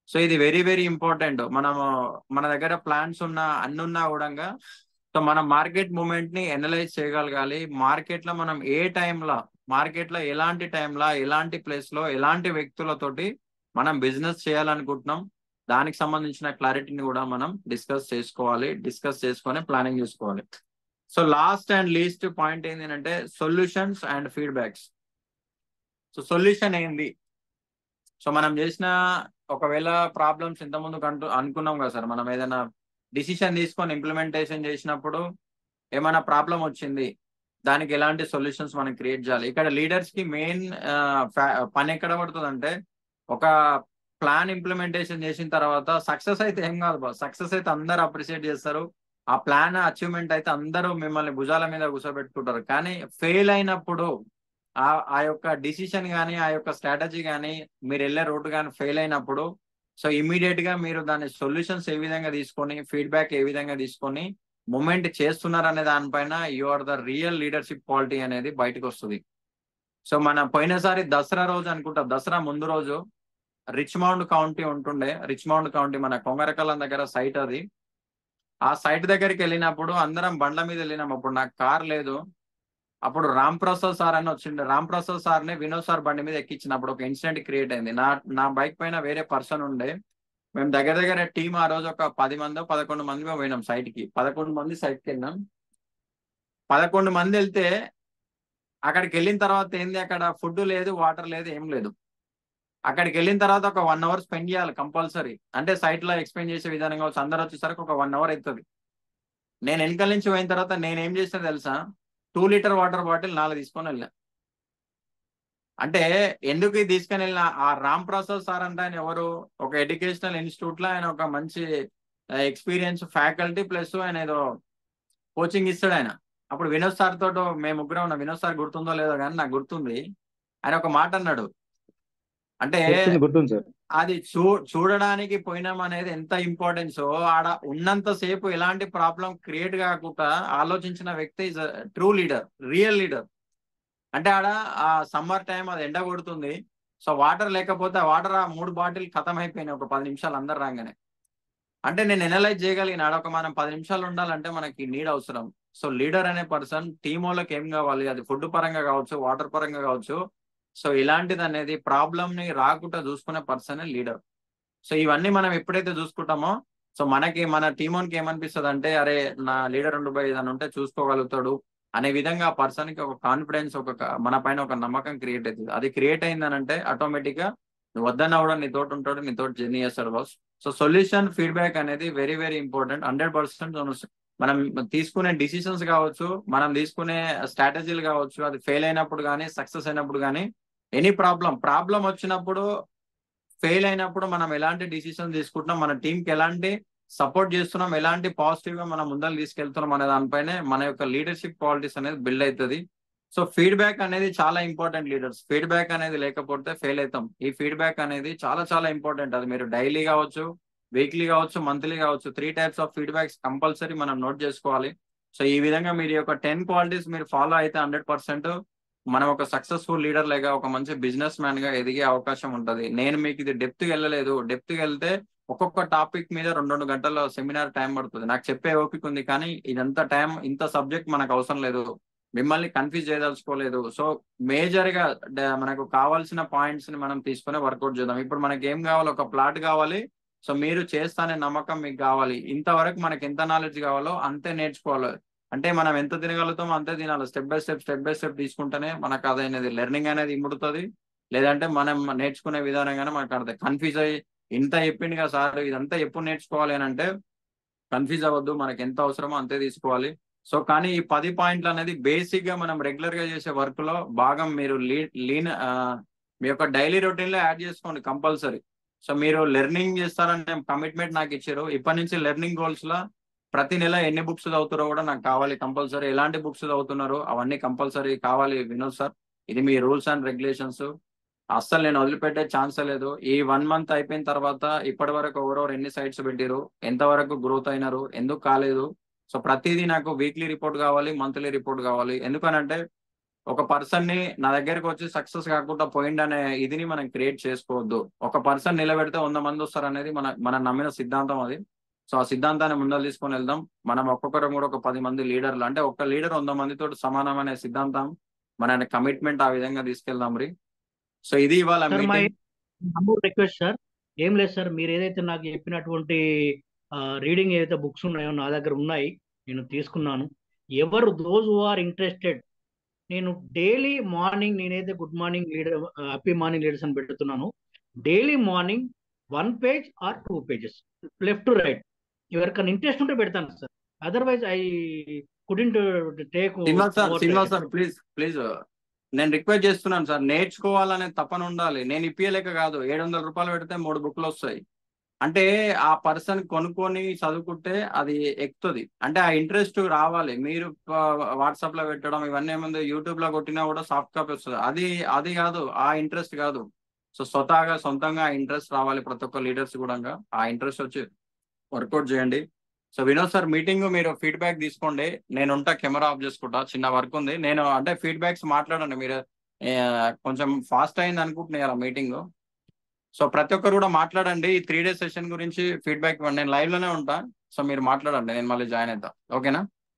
సో ఇది వెరీ వెరీ ఇంపార్టెంట్ మనము మన దగ్గర ప్లాన్స్ ఉన్న అన్ని ఉన్నా కూడా సో మనం మార్కెట్ మూమెంట్ ని అనలైజ్ చేయగలగాలి మార్కెట్ లో మనం ఏ టైంలో మార్కెట్ లో ఎలాంటి టైంలో ఎలాంటి ప్లేస్ లో ఎలాంటి వ్యక్తులతోటి మనం బిజినెస్ చేయాలనుకుంటున్నాం దానికి సంబంధించిన క్లారిటీని కూడా మనం డిస్కస్ చేసుకోవాలి డిస్కస్ చేసుకొని ప్లానింగ్ చేసుకోవాలి so last and least point ఏంటంటే solutions and feedbacks so solution ఏంది సో మనం చేసిన ఒకవేళ ప్రాబ్లమ్స్ ఇంతకుముందు కంటూ అనుకున్నాం కదా సార్ మనం ఏదైనా డిసిషన్ తీసుకొని ఇంప్లిమెంటేషన్ చేసినప్పుడు ఏమైనా ప్రాబ్లం వచ్చింది దానికి ఎలాంటి సొల్యూషన్స్ మనం క్రియేట్ చేయాలి ఇక్కడ లీడర్స్ కి మెయిన్ పని ఎక్కడ పడుతుంది అంటే ఒక ప్లాన్ ఇంప్లిమెంటేషన్ చేసిన తర్వాత సక్సెస్ అయితే ఏం కాదు బాస్ సక్సెస్ అయితే అందరు అప్రిషియేట్ చేస్తారు ఆ ప్లాన్ అచీవ్మెంట్ అయితే అందరూ మిమ్మల్ని భుజాల మీద కూర్చోబెట్టుకుంటారు కానీ ఫెయిల్ అయినప్పుడు ఆ ఆ యొక్క డిసిషన్ కానీ ఆ యొక్క స్ట్రాటజీ కానీ మీరు వెళ్ళే రూట్ కానీ ఫెయిల్ అయినప్పుడు సో ఇమీడియట్ గా మీరు దాని సొల్యూషన్స్ ఏ విధంగా తీసుకొని ఫీడ్బ్యాక్ ఏ విధంగా తీసుకొని మూమెంట్ చేస్తున్నారు అనే దానిపైన you are the real leadership quality అనేది బయటకు వస్తుంది సో మన పోయినసారి దసరా రోజు అనుకుంటా దసరా ముందు రోజు రిచ్మౌండ్ కౌంటీ ఉంటుండే రిచ్మౌండ్ కౌంటీ మన కొంగరకల్లం దగ్గర సైట్ అది ఆ సైట్ దగ్గరికి వెళ్ళినప్పుడు అందరం బండ్ల మీద వెళ్ళినాం అప్పుడు నాకు కార్ లేదు అప్పుడు రామ్ ప్రసాద్ సార్ అని వచ్చిండే రామ్ ప్రసాద్ సార్ ని వినోద్ సార్ బండి మీద ఎక్కించినప్పుడు ఒక ఇన్సిడెంట్ క్రియేట్ అయింది నా నా బైక్ పైన వేరే పర్సన్ ఉండే మేము దగ్గర దగ్గర టీం ఆ రోజు ఒక పది మందో పదకొండు మంది మేము పోయినాం సైట్ కి పదకొండు మంది సైట్ కి వెళ్ళినాం పదకొండు మంది వెళ్తే అక్కడికి వెళ్ళిన తర్వాత ఏంది అక్కడ ఫుడ్ లేదు వాటర్ లేదు ఏం లేదు అక్కడికి వెళ్ళిన తర్వాత ఒక వన్ అవర్ స్పెండ్ చేయాలి కంపల్సరీ అంటే సైట్ లో ఎక్స్ప్లెయిన్ చేసే విధానం కావచ్చు అందరు వచ్చేసరికి ఒక వన్ అవర్ అవుతుంది నేను వెనకాల నుంచి పోయిన తర్వాత నేను ఏం చేసినా తెలుసా టూ లీటర్ వాటర్ బాటిల్ నాలుగు తీసుకొని వెళ్ళా అంటే ఎందుకు ఇది తీసుకొని వెళ్ళిన ఆ రామ్ ప్రసాద్ సార్ అంటే ఆయన ఎవరు ఒక ఎడ్యుకేషనల్ ఇన్స్టిట్యూట్ లో ఆయన ఒక మంచి ఎక్స్పీరియన్స్ ఫ్యాకల్టీ ప్లస్ ఆయన ఏదో కోచింగ్ ఇస్తాడు ఆయన అప్పుడు వినోద్ సార్ తోటి మేము ముగ్గురం ఉన్న వినోద్ సార్ గుర్తుందో లేదో కానీ నాకు గుర్తుంది ఆయన ఒక మాట అన్నాడు అంటే గుర్తుంది గుర్తుంది సార్ అది చూ చూడడానికి పోయినాం అనేది ఎంత ఇంపార్టెన్స్ ఆడ ఉన్నంత సేపు ఎలాంటి ప్రాబ్లం క్రియేట్ కాకుండా ఆలోచించిన వ్యక్తి is true leader real leader అంటే ఆడ ఆ సమ్మర్ టైం అది ఎండ కొడుతుంది సో వాటర్ లేకపోతే ఆ వాటర్ ఆ మూడు బాటిల్ ఖతం అయిపోయినాయి ఒక పది నిమిషాలు అందరు రాగానే అంటే నేను ఎనలైజ్ చేయగలిగిన ఆడ ఒక మనం పది నిమిషాలు ఉండాలంటే మనకి నీడ్ అవసరం సో లీడర్ అనే పర్సన్ టీమ్ వాళ్ళకి ఏం కావాలి అది ఫుడ్ పరంగా కావచ్చు వాటర్ పరంగా కావచ్చు సో ఇలాంటిది అనేది ప్రాబ్లమ్ ని రాకుండా చూసుకునే పర్సన్ లీడర్ సో ఇవన్నీ మనం ఎప్పుడైతే చూసుకుంటామో సో మనకి మన టీమోన్కి ఏమనిపిస్తుంది అంటే అరే నా లీడర్ ఉండు పోయి ఏదైనా ఉంటే చూసుకోగలుగుతాడు అనే విధంగా ఆ పర్సన్ కి ఒక కాన్ఫిడెన్స్ ఒక మన పైన ఒక నమ్మకం క్రియేట్ అవుతుంది అది క్రియేట్ అయిందనంటే ఆటోమేటిక్ గా నువ్వు వద్దన్నా కూడా నీతోటి ఉంటాడు నీతోటి జర్నీ చేస్తాడు బాస్ సో సొల్యూషన్ ఫీడ్బ్యాక్ అనేది very very important hundred percent మనం తీసుకునే డిసిషన్స్ కావచ్చు మనం తీసుకునే స్ట్రాటజీలు కావచ్చు అది ఫెయిల్ అయినప్పుడు కానీ సక్సెస్ అయినప్పుడు కానీ ఎనీ ప్రాబ్లం ప్రాబ్లం వచ్చినప్పుడు ఫెయిల్ అయినప్పుడు మనం ఎలాంటి డిసిషన్ తీసుకుంటున్నాం మన టీంకి ఎలాంటి సపోర్ట్ చేస్తున్నాం ఎలాంటి పాజిటివ్ గా మనం ముందర తీసుకెళ్తున్నాం అనే దానిపైనే మన యొక్క లీడర్షిప్ క్వాలిటీస్ అనేది బిల్డ్ అవుతుంది సో ఫీడ్బ్యాక్ అనేది చాలా ఇంపార్టెంట్ లీడర్స్ ఫీడ్బ్యాక్ అనేది లేకపోతే ఫెయిల్ అవుతాం ఈ ఫీడ్బ్యాక్ అనేది చాలా చాలా ఇంపార్టెంట్ అది మీరు డైలీ కావచ్చు వీక్లీ కావచ్చు మంత్లీ కావచ్చు three types of feedbacks compulsory మనం నోట్ చేసుకోవాలి సో ఈ విధంగా మీరు యొక్క టెన్ క్వాలిటీస్ మీరు ఫాలో అయితే హండ్రెడ్ పర్సెంట్ మనం ఒక సక్సెస్ఫుల్ లీడర్ లేక ఒక మంచి బిజినెస్ మ్యాన్ గా ఎదిగే అవకాశం ఉంటది నేను మీకు ఇది డెప్త్ వెళ్ళలేదు డెప్త్ వెళ్తే ఒక్కొక్క టాపిక్ మీద రెండు రెండు గంటల సెమినార్ టైం పడుతుంది నాకు చెప్పే ఓపిక ఉంది కానీ ఇదంతా టైం ఇంత సబ్జెక్ట్ మనకు అవసరం లేదు మిమ్మల్ని కన్ఫ్యూజ్ చేయదలుచుకోలేదు సో మేజర్ గా డ- మనకు కావాల్సిన పాయింట్స్ ని మనం తీసుకుని వర్కౌట్ చేద్దాం ఇప్పుడు మనకి ఏం కావాలి ఒక ప్లాట్ కావాలి సో మీరు చేస్తానే నమ్మకం మీకు కావాలి ఇంతవరకు మనకి ఎంత నాలెడ్జ్ కావాలో అంతే నేర్చుకోవాలి అంటే మనం ఎంత తినగలుగుతామో అంతే తినాలి step by step step by step తీసుకుంటేనే మనకు అదైనది లెర్నింగ్ అనేది ఇముడుతుంది లేదంటే మనం నేర్చుకునే విధానంగానే మనకు అర్థం కన్ఫ్యూజ్ అయ్యి ఇంత చెప్పింది కదా సార్ ఇదంతా ఎప్పుడు నేర్చుకోవాలి అని అంటే కన్ఫ్యూజ్ అవ్వద్దు మనకి ఎంత అవసరమో అంతే తీసుకోవాలి సో కానీ ఈ పది పాయింట్లు అనేది బేసిక్ గా మనం రెగ్యులర్ గా చేసే వర్క్ లో భాగం మీరు లీన్ మీ యొక్క డైలీ రొటీన్ లో యాడ్ చేసుకోండి కంపల్సరీ సో మీరు లెర్నింగ్ చేస్తారని కమిట్మెంట్ నాకు ఇచ్చారు ఇప్పటి నుంచి లెర్నింగ్ గోల్స్ లో ప్రతి నెల ఎన్ని బుక్స్ చదువుతారో కూడా నాకు కావాలి కంపల్సరీ ఎలాంటి బుక్స్ చదువుతున్నారో అవన్నీ కంపల్సరీ కావాలి వినోద్ సార్ ఇది మీ రూల్స్ అండ్ రెగ్యులేషన్స్ అస్సలు నేను వదిలిపెట్టే ఛాన్స్ లేదు ఈ వన్ మంత్ అయిపోయిన తర్వాత ఇప్పటి వరకు ఎవరెవరు ఎన్ని సైట్స్ పెట్టారు ఎంతవరకు గ్రోత్ అయినారు ఎందుకు కాలేదు సో ప్రతిదీ నాకు వీక్లీ రిపోర్ట్ కావాలి మంత్లీ రిపోర్ట్ కావాలి ఎందుకనంటే ఒక పర్సన్ ని నా దగ్గరకు వచ్చి సక్సెస్ కాకుండా పోయిండనే ఇదిని మనం క్రియేట్ చేసుకోవద్దు ఒక పర్సన్ నిలబెడితే వంద మంది వస్తారు అనేది మన మనం నమ్మిన సిద్ధాంతం అది సో ఆ సిద్ధాంతాన్ని ముందర తీసుకొని వెళ్దాం మనం ఒక్కొక్కరు కూడా ఒక పది మంది లీడర్లు అంటే ఒక్క లీడర్ వంద మందితో సమానం అనే సిద్ధాంతం మన కమిట్మెంట్ ఆ విధంగా తీసుకెళ్దాం రి సో ఇది ఇవాళ sir my meeting request sir ఏం లేదు సార్ మీరు ఏదైతే నాకు చెప్పినటువంటి రీడింగ్ ఏదైతే బుక్స్ ఉన్నాయో నా దగ్గర ఉన్నాయి నేను తీసుకున్నాను ఎవరు దోజ్ హు ఆర్ ఇంట్రెస్టెడ్ నేను డైలీ మార్నింగ్ నేనైతే good morning leader happy morning leaders అని పెడుతున్నాను daily morning one page or two pages left to right ఎవరికైనా ఇంట్రెస్ట్ ఉంటే పెడతాను sir otherwise I couldn't take Srinivas sir Srinivas sir please please నేను request చేస్తున్నాను sir నేర్చుకోవాలనే తపన ఉండాలి నేను ఇప్పియలేక కాదు ఏడు వందల రూపాయలు పెడితే మూడు బుక్లు వస్తాయి అంటే ఆ పర్సన్ కొనుక్కొని చదువుకుంటే అది ఎక్కుతుంది అంటే ఆ ఇంట్రెస్ట్ రావాలి మీరు వాట్సాప్ లో పెట్టడం ఇవన్నీ ఏముంది యూట్యూబ్ లో కొట్టినా కూడా సాఫ్ట్ కాపీ వస్తుంది అది అది కాదు ఆ ఇంట్రెస్ట్ కాదు సో స్వతహాగా సొంతంగా ఆ ఇంట్రెస్ట్ రావాలి ప్రతి ఒక్క లీడర్స్ కూడా ఆ ఇంట్రెస్ట్ వచ్చి వర్కౌట్ చేయండి సో వినోద్ సార్ మీటింగ్ మీరు ఫీడ్బ్యాక్ తీసుకోండి నేను ఉంటా కెమెరా ఆఫ్ చేసుకుంటా చిన్న వర్క్ ఉంది నేను అంటే ఫీడ్బ్యాక్స్ మాట్లాడండి మీరు ఏ, కొంచెం ఫాస్ట్ అయింది అనుకుంటున్నారు మీటింగ్ సో ప్రతి ఒక్కరు కూడా మాట్లాడండి ఈ త్రీ డేస్ సెషన్ గురించి ఫీడ్బ్యాక్ ఇవ్వండి నేను లైవ్ లోనే ఉంటా సో మీరు మాట్లాడండి నేను మళ్ళీ జాయిన్ అవుతా ఓకేనా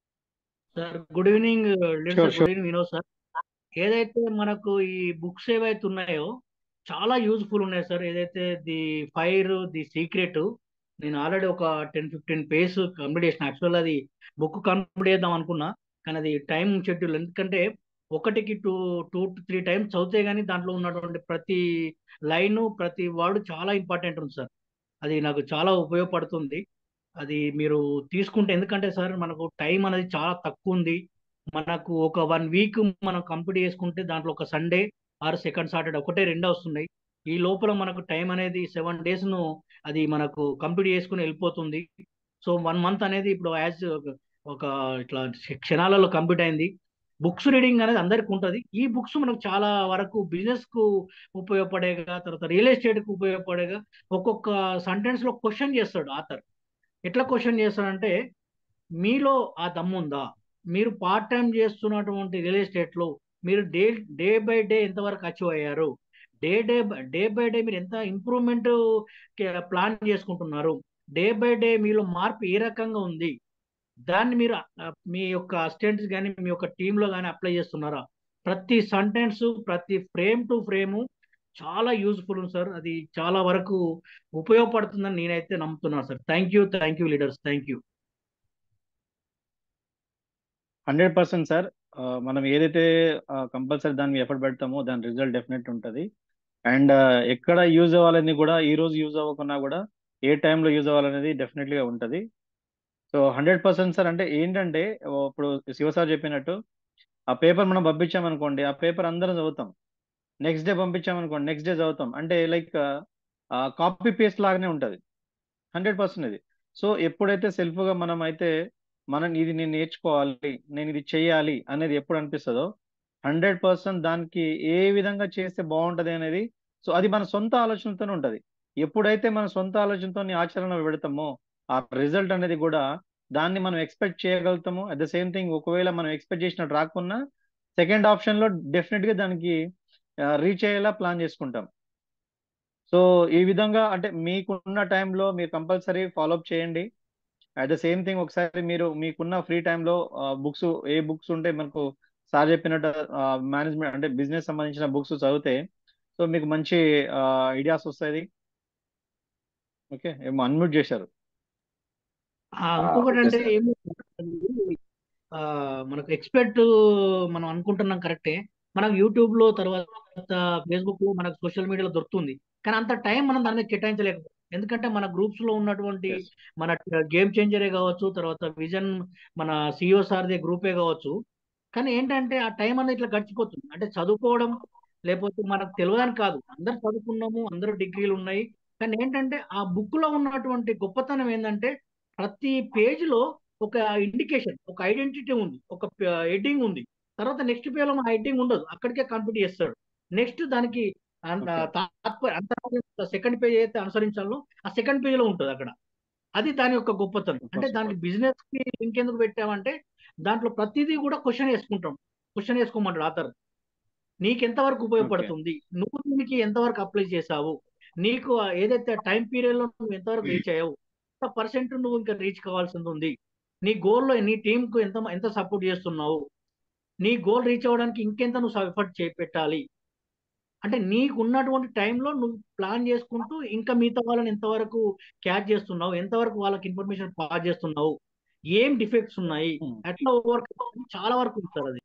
sir good evening Sure, good sure. Evening Vinod sir ఏదైతే మనకు ఈ బుక్స్ ఏవైతే ఉన్నాయో చాలా యూజ్ఫుల్ ఉన్నాయి సార్ ఏదైతే ది ఫైర్ ది సీక్రెట్ నేను ఆల్రెడీ ఒక టెన్ ఫిఫ్టీన్ పేజ్ కంప్లీట్ చేసిన యాక్చువల్ అది బుక్ కంప్లీట్ చేద్దాం అనుకున్నా కానీ అది టైం షెడ్యూల్ ఎందుకంటే ఒకటికి two two to three times చదివితే కానీ దాంట్లో ఉన్నటువంటి ప్రతి లైన్ ప్రతి వర్డ్ చాలా ఇంపార్టెంట్ ఉంది సార్ అది నాకు చాలా ఉపయోగపడుతుంది అది మీరు తీసుకుంటే ఎందుకంటే సార్ మనకు టైం అనేది చాలా తక్కువ ఉంది మనకు ఒక వన్ వీక్ మనం కంప్లీట్ చేసుకుంటే దాంట్లో ఒక సండే ఆర్ సెకండ్ సాటర్డే ఒకటే రెండు వస్తున్నాయి ఈ లోపల మనకు టైం అనేది సెవెన్ డేస్ ను అది మనకు కంప్లీట్ చేసుకుని వెళ్ళిపోతుంది సో వన్ మంత్ అనేది ఇప్పుడు యాజ్ ఒక ఇట్లా క్షణాలలో కంప్లీట్ అయింది బుక్స్ రీడింగ్ అనేది అందరికి ఉంటుంది ఈ బుక్స్ మనకు చాలా వరకు బిజినెస్ కు ఉపయోగపడేగా తర్వాత రియల్ ఎస్టేట్ కు ఉపయోగపడేగా ఒక్కొక్క సెంటెన్స్ లో క్వశ్చన్ చేస్తాడు ఆథర్ ఎట్లా క్వశ్చన్ చేస్తాడంటే మీలో ఆ దమ్ముందా మీరు పార్ట్ టైం చేస్తున్నటువంటి రియల్ ఎస్టేట్ లో మీరు డే డే బై డే ఎంతవరకు అచీవ్ అయ్యారు day day day by day మీరు ఎంత ఇంప్రూవ్మెంట్ ప్లాన్ చేసుకుంటున్నారు డే బై డే మీలో మార్పు ఏ రకంగా ఉంది దాన్ని మీరు ఆ, మీ యొక్క అసిస్టెంట్స్ కానీ మీ యొక్క టీంలో కానీ అప్లై చేస్తున్నారా ప్రతి సెంటెన్స్ ప్రతి ఫ్రేమ్ టు ఫ్రేము చాలా యూజ్ఫుల్ సార్ అది చాలా వరకు ఉపయోగపడుతుందని నేనైతే నమ్ముతున్నాను sir thank you thank you leaders thank you hundred percent sir మనం ఏదైతే కంపల్సరీ దాన్ని ఎఫర్ట్ పెడతామో దాని రిజల్ట్ డెఫినెట్ ఉంటుంది అండ్ ఎక్కడ యూజ్ అవ్వాలని కూడా ఈ రోజు యూజ్ అవ్వకున్నా కూడా ఏ టైంలో యూజ్ అవ్వాలనేది డెఫినెట్లీగా ఉంటుంది సో హండ్రెడ్ పర్సెంట్ సార్ అంటే ఏంటంటే ఓ ఇప్పుడు శివ సార్ చెప్పినట్టు ఆ పేపర్ మనం పంపించామనుకోండి ఆ పేపర్ అందరం చదువుతాం నెక్స్ట్ డే పంపించామనుకోండి నెక్స్ట్ డే చదువుతాం అంటే లైక్ కాపీ పేస్ట్ లాగానే ఉంటుంది హండ్రెడ్ పర్సెంట్ ఇది సో ఎప్పుడైతే సెల్ఫ్ గా మనం అయితే మనం ఇది నేను నేర్చుకోవాలి నేను ఇది చేయాలి అనేది ఎప్పుడు అనిపిస్తుందో హండ్రెడ్ పర్సెంట్ దానికి ఏ విధంగా చేస్తే బాగుంటది అనేది సో అది మన సొంత ఆలోచనతోనే ఉంటది ఎప్పుడైతే మన సొంత ఆలోచనతో ఆచరణ పెడతామో ఆ రిజల్ట్ అనేది కూడా దాన్ని మనం ఎక్స్పెక్ట్ చేయగలుగుతాము అట్ ద సేమ్ థింగ్ ఒకవేళ మనం ఎక్స్పెక్ట్ చేసినట్టు రాకున్నా సెకండ్ ఆప్షన్ లో డెఫినెట్ గా దానికి రీచ్ అయ్యేలా ప్లాన్ చేసుకుంటాం సో ఈ విధంగా అంటే మీకున్న టైంలో మీరు కంపల్సరీ ఫాలోఅప్ చేయండి అట్ ద సేమ్ థింగ్ ఒకసారి మీరు మీకున్న ఫ్రీ టైంలో బుక్స్ ఏ బుక్స్ ఉంటే మనకు సార్ చెప్పినట్టు మేనేజ్మెంట్ అంటే బిజినెస్ సంబంధించిన బుక్స్ చదివితే సో మీకు మంచి ఐడియాస్ వస్తాయి ఓకే ఏమో అన్మ్యూట్ చేశారు ఆ, ఇంకొకటి అంటే ఓకే సార్. ఏమి ఆ, మనకు ఎక్స్పెక్ట్ మనం అనుకుంటున్నాం కరెక్టే మనకు యూట్యూబ్ లో తర్వాత ఫేస్బుక్ లో మనకు సోషల్ మీడియాలో దొరుకుతుంది కానీ అంత టైం మనం దాని మీద కేటాయించలేకపోతాం ఎందుకంటే మన గ్రూప్స్ లో ఉన్నటువంటి Yes. మన గేమ్ చేంజరే కావచ్చు తర్వాత విజన్ మన సిఇఓ సార్దే గ్రూపే కావచ్చు కానీ ఏంటంటే ఆ టైం అనేది ఇట్లా గడిచిపోతుంది అంటే చదువుకోవడం లేకపోతే మనకు తెలియదని కాదు అందరు చదువుకున్నాము అందరూ డిగ్రీలు ఉన్నాయి కానీ ఏంటంటే ఆ బుక్ లో ఉన్నటువంటి గొప్పతనం ఏంటంటే ప్రతి పేజ్ లో ఒక ఇండికేషన్ ఒక ఐడెంటిటీ ఉంది ఒక హెడ్డింగ్ ఉంది తర్వాత నెక్స్ట్ పేజ్ లో హెడ్డింగ్ ఉండదు అక్కడికే కంప్లీట్ చేస్తాడు నెక్స్ట్ దానికి అన్- Okay. తాత్పర్య అంత సెకండ్ పేజ్ అయితే అనుసరించాలో ఆ సెకండ్ పేజ్ లో ఉంటుంది అక్కడ అది దాని యొక్క గొప్పతనం Super, అంటే super. దానికి బిజినెస్ కి ఇంకెందుకు పెట్టామంటే దాంట్లో ప్రతిదీ కూడా క్వశ్చన్ వేసుకుంటాం క్వశ్చన్ వేసుకోమంటాడు ఆథర్ నీకు ఎంతవరకు ఉపయోగపడుతుంది నువ్వు దీనికి ఎంతవరకు అప్లై చేసావు నీకు ఆ ఏదైతే టైం పీరియడ్ లో నువ్వు ఎంతవరకు రీచ్ అయ్యావు ఎంత పర్సెంట్ నువ్వు ఇంకా రీచ్ కావాల్సింది ఉంది నీ గోల్లో నీ టీమ్ కు ఎంత ఎంత సపోర్ట్ చేస్తున్నావు నీ గోల్ రీచ్ అవ్వడానికి ఇంకెంత నువ్వు ఎఫర్ట్ చేపెట్టాలి అంటే నీకు ఉన్నటువంటి టైంలో నువ్వు ప్లాన్ చేసుకుంటూ ఇంకా మిగతా వాళ్ళని ఎంతవరకు క్యాచ్ చేస్తున్నావు ఎంతవరకు వాళ్ళకి ఇన్ఫర్మేషన్ పాస్ చేస్తున్నావు ఏం డిఫెక్ట్స్ ఉన్నాయి Hmm. ఎట్లా ఓవర్కమ్ చాలా వరకు ఉంది సార్ అది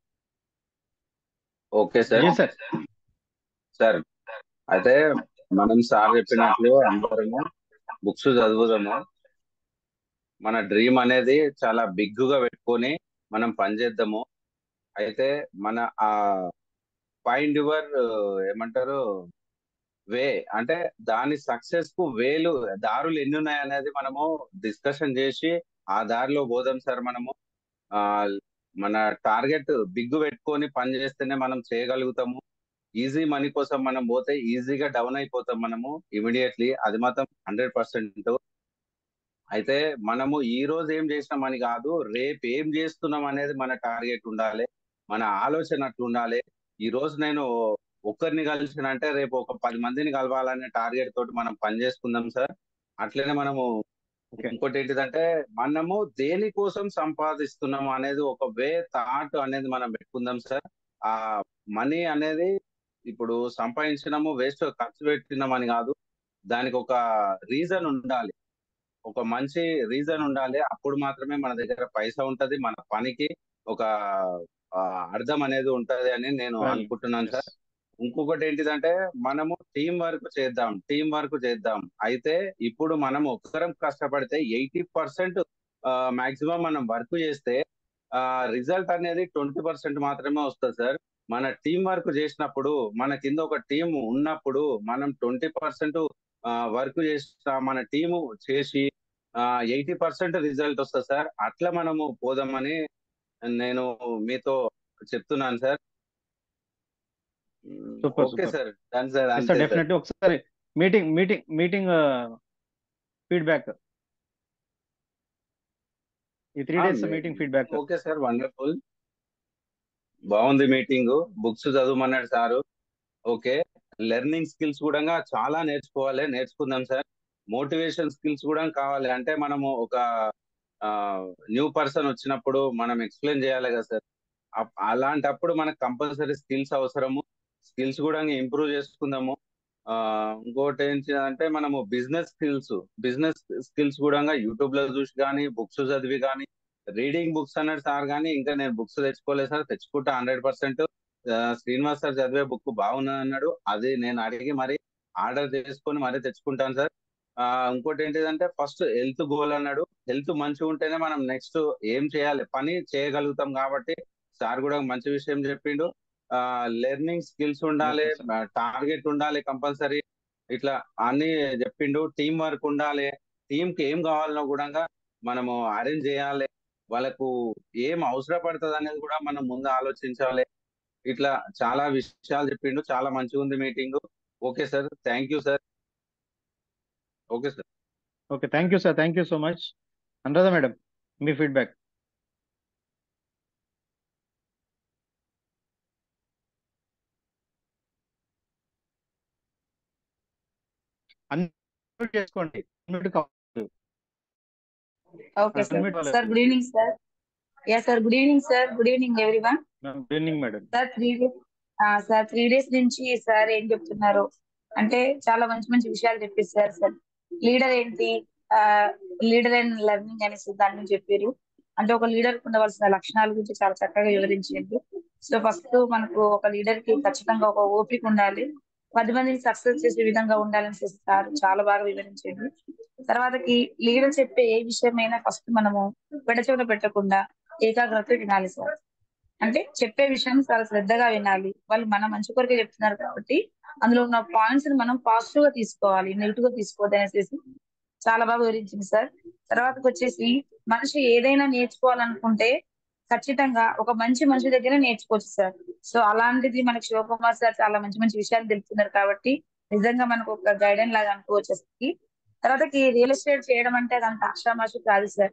okay sir Yes, sir. Sir అయితే మనం సార్ చెప్పినట్లు అందరము బుక్స్ చదువుదాము మన డ్రీమ్ అనేది చాలా బిగ్ గా పెట్టుకొని మనం పనిచేద్దాము అయితే మన ఆ ఫైండ్ యువర్ ఏమంటారు వే అంటే దాని సక్సెస్ కు వేలు దారులు ఎన్ని ఉన్నాయి అనేది మనము డిస్కషన్ చేసి ఆ దారిలో పోదాం సార్ మనము ఆ మన టార్గెట్ బిగ్ పెట్టుకొని పని చేస్తేనే మనం చేయగలుగుతాము ఈజీ మనీ కోసం మనం పోతే ఈజీగా డౌన్ అయిపోతాం మనము ఇమీడియట్లీ అది మాత్రం హండ్రెడ్ పర్సెంట్ అయితే మనము ఈ రోజు ఏం చేసినామని కాదు రేపు ఏం చేస్తున్నాం అనేది మన టార్గెట్ ఉండాలి మన ఆలోచన అట్లా ఉండాలి ఈ రోజు నేను ఒక్కరిని కలిసినంటే రేపు ఒక పది మందిని కలవాలనే టార్గెట్ తోటి మనం పని చేసుకుందాం సార్ అట్లనే మనము Okay. ఇంకోటి ఏంటిదంటే మనము దేనికోసం సంపాదిస్తున్నాము అనేది ఒక వే థాట్ అనేది మనం పెట్టుకుందాం సార్ ఆ మనీ అనేది ఇప్పుడు సంపాదించినాము వేస్ట్ ఖర్చు పెట్టినాం అని కాదు దానికి ఒక రీజన్ ఉండాలి ఒక మంచి రీజన్ ఉండాలి అప్పుడు మాత్రమే మన దగ్గర పైసా ఉంటది మన పనికి ఒక ఆ, అర్థం అనేది ఉంటది అని నేను Well, అనుకుంటున్నాను సార్ yes. ఇంకొకటి ఏంటిదంటే మనము టీం వర్క్ చేద్దాం టీం వర్క్ చేద్దాం అయితే ఇప్పుడు మనం ఒక్కరం కష్టపడితే ఎయిటీ పర్సెంట్ మాక్సిమం మనం వర్క్ చేస్తే ఆ రిజల్ట్ అనేది ట్వంటీ పర్సెంట్ మాత్రమే వస్తుంది సార్ మన టీం వర్క్ చేసినప్పుడు మన కింద ఒక టీం ఉన్నప్పుడు మనం ట్వంటీ పర్సెంట్ వర్క్ చేసిన మన టీము చేసి ఎయిటీ పర్సెంట్ రిజల్ట్ వస్తుంది సార్ అట్లా మనము పోదామని నేను మీతో చెప్తున్నాను sir Super, okay super. Sir done sir Yes, అంతే sir, సార్ definitely. ఒకసారి మీటింగ్ మీటింగ్ మీటింగ్ ఫీడ్బ్యాక్ ఈ three Ah, days me- meeting feedback okay sir wonderful బాగుంది మీటింగ్ బుక్స్ చదవమన్నాడు సారు ఓకే లెర్నింగ్ స్కిల్స్ కూడా చాలా నేర్చుకోవాలి నేర్చుకుందాం సార్ మోటివేషన్ స్కిల్స్ కూడా కావాలి అంటే మనము ఒక న్యూ పర్సన్ వచ్చినప్పుడు మనం ఎక్స్ప్లెయిన్ చేయాలి కదా సార్ అప్- అలాంటప్పుడు మనకు కంపల్సరీ స్కిల్స్ అవసరము స్కిల్స్ కూడా ఇంప్రూవ్ చేసుకుందాము ఆ ఇంకోటి ఏంటంటే మనము బిజినెస్ స్కిల్స్ బిజినెస్ స్కిల్స్ కూడా యూట్యూబ్ లో చూసి కానీ బుక్స్ చదివి కానీ రీడింగ్ బుక్స్ అన్నాడు సార్ కానీ ఇంకా నేను బుక్స్ తెచ్చుకోలేదు సార్ తెచ్చుకుంటా హండ్రెడ్ పర్సెంట్ శ్రీనివాస్ సార్ చదివే బుక్ బాగున్నది అన్నాడు అది నేను అడిగి మరి ఆర్డర్ చేసుకొని మరీ తెచ్చుకుంటాను సార్ ఆ ఇంకోటి ఏంటిదంటే ఫస్ట్ హెల్త్ గోల్ అన్నాడు హెల్త్ మంచిగా ఉంటేనే మనం నెక్స్ట్ ఏం చేయాలి పని చేయగలుగుతాం కాబట్టి సార్ కూడా మంచి విషయం చెప్పిండు ఆ లెర్నింగ్ స్కిల్స్ ఉండాలి Yes, టార్గెట్ ఉండాలి కంపల్సరీ ఇట్లా అన్ని చెప్పిండు టీం వర్క్ ఉండాలి టీం కి ఏం కావాలనో కూడా మనము అరేంజ్ చేయాలి వాళ్ళకు ఏం అవసరపడుతుంది అనేది కూడా మనం ముందు ఆలోచించాలి ఇట్లా చాలా విషయాలు చెప్పిండు చాలా మంచిగా ఉంది meeting okay sir thank you sir okay sir okay thank you sir thank you so much Anuradha madam మీ ఫీడ్బ్యాక్ అన్మ్యూట్ చేసుకోండి అన్మ్యూట్ కావాలి ఓకే సార్ Unmute వాళ్ళ- sir good evening sir yeah sir good evening sir good evening everyone good evening madam sir three days sir three days నుంచి sir ఏం చెప్తున్నారు అంటే చాలా మంచి మంచి విషయాలు చెప్పేసారు సార్ లీడర్ ఏంటి లీడర్ అండ్ లెర్నింగ్ అనేసి దాని గురించి చెప్పారు అంటే ఒక లీడర్ ఉండవలసిన లక్షణాల గురించి చాలా చక్కగా వివరించండి సో ఫస్ట్ మనకు ఒక లీడర్ కి ఖచ్చితంగా ఒక ఓపిక ఉండాలి పది మందిని సక్సెస్ చేసే విధంగా ఉండాలని సార్ చాలా బాగా వివరించండి తర్వాతకి లీడర్ చెప్పే ఏ విషయమైనా ఫస్ట్ మనము పెడచెవిన పెట్టకుండా ఏకాగ్రత వినాలి సార్ అంటే చెప్పే విషయం చాలా శ్రద్ధగా వినాలి వాళ్ళు మన మంచి కొరకే చెప్తున్నారు కాబట్టి అందులో ఉన్న పాయింట్స్ ని మనం పాజిటివ్ గా తీసుకోవాలి నెగిటివ్ గా తీసుకోవద్దు అనేసి చాలా బాగా వివరించింది సార్ తర్వాతకి వచ్చేసి మనిషి ఏదైనా నేర్చుకోవాలనుకుంటే ఖచ్చితంగా ఒక మంచి మనిషి దగ్గర నేర్చుకోవచ్చు సార్ సో అలాంటిది మనకి శివకుమార్ సార్ చాలా మంచి మంచి విషయాలు తెలుపుతున్నారు కాబట్టి నిజంగా మనకు ఒక గైడెన్ లాగా అనుకోవచ్చు అసలుకి తర్వాతకి రియల్ ఎస్టేట్ చేయడం అంటే అది అంత ఆషామాషి కాదు సార్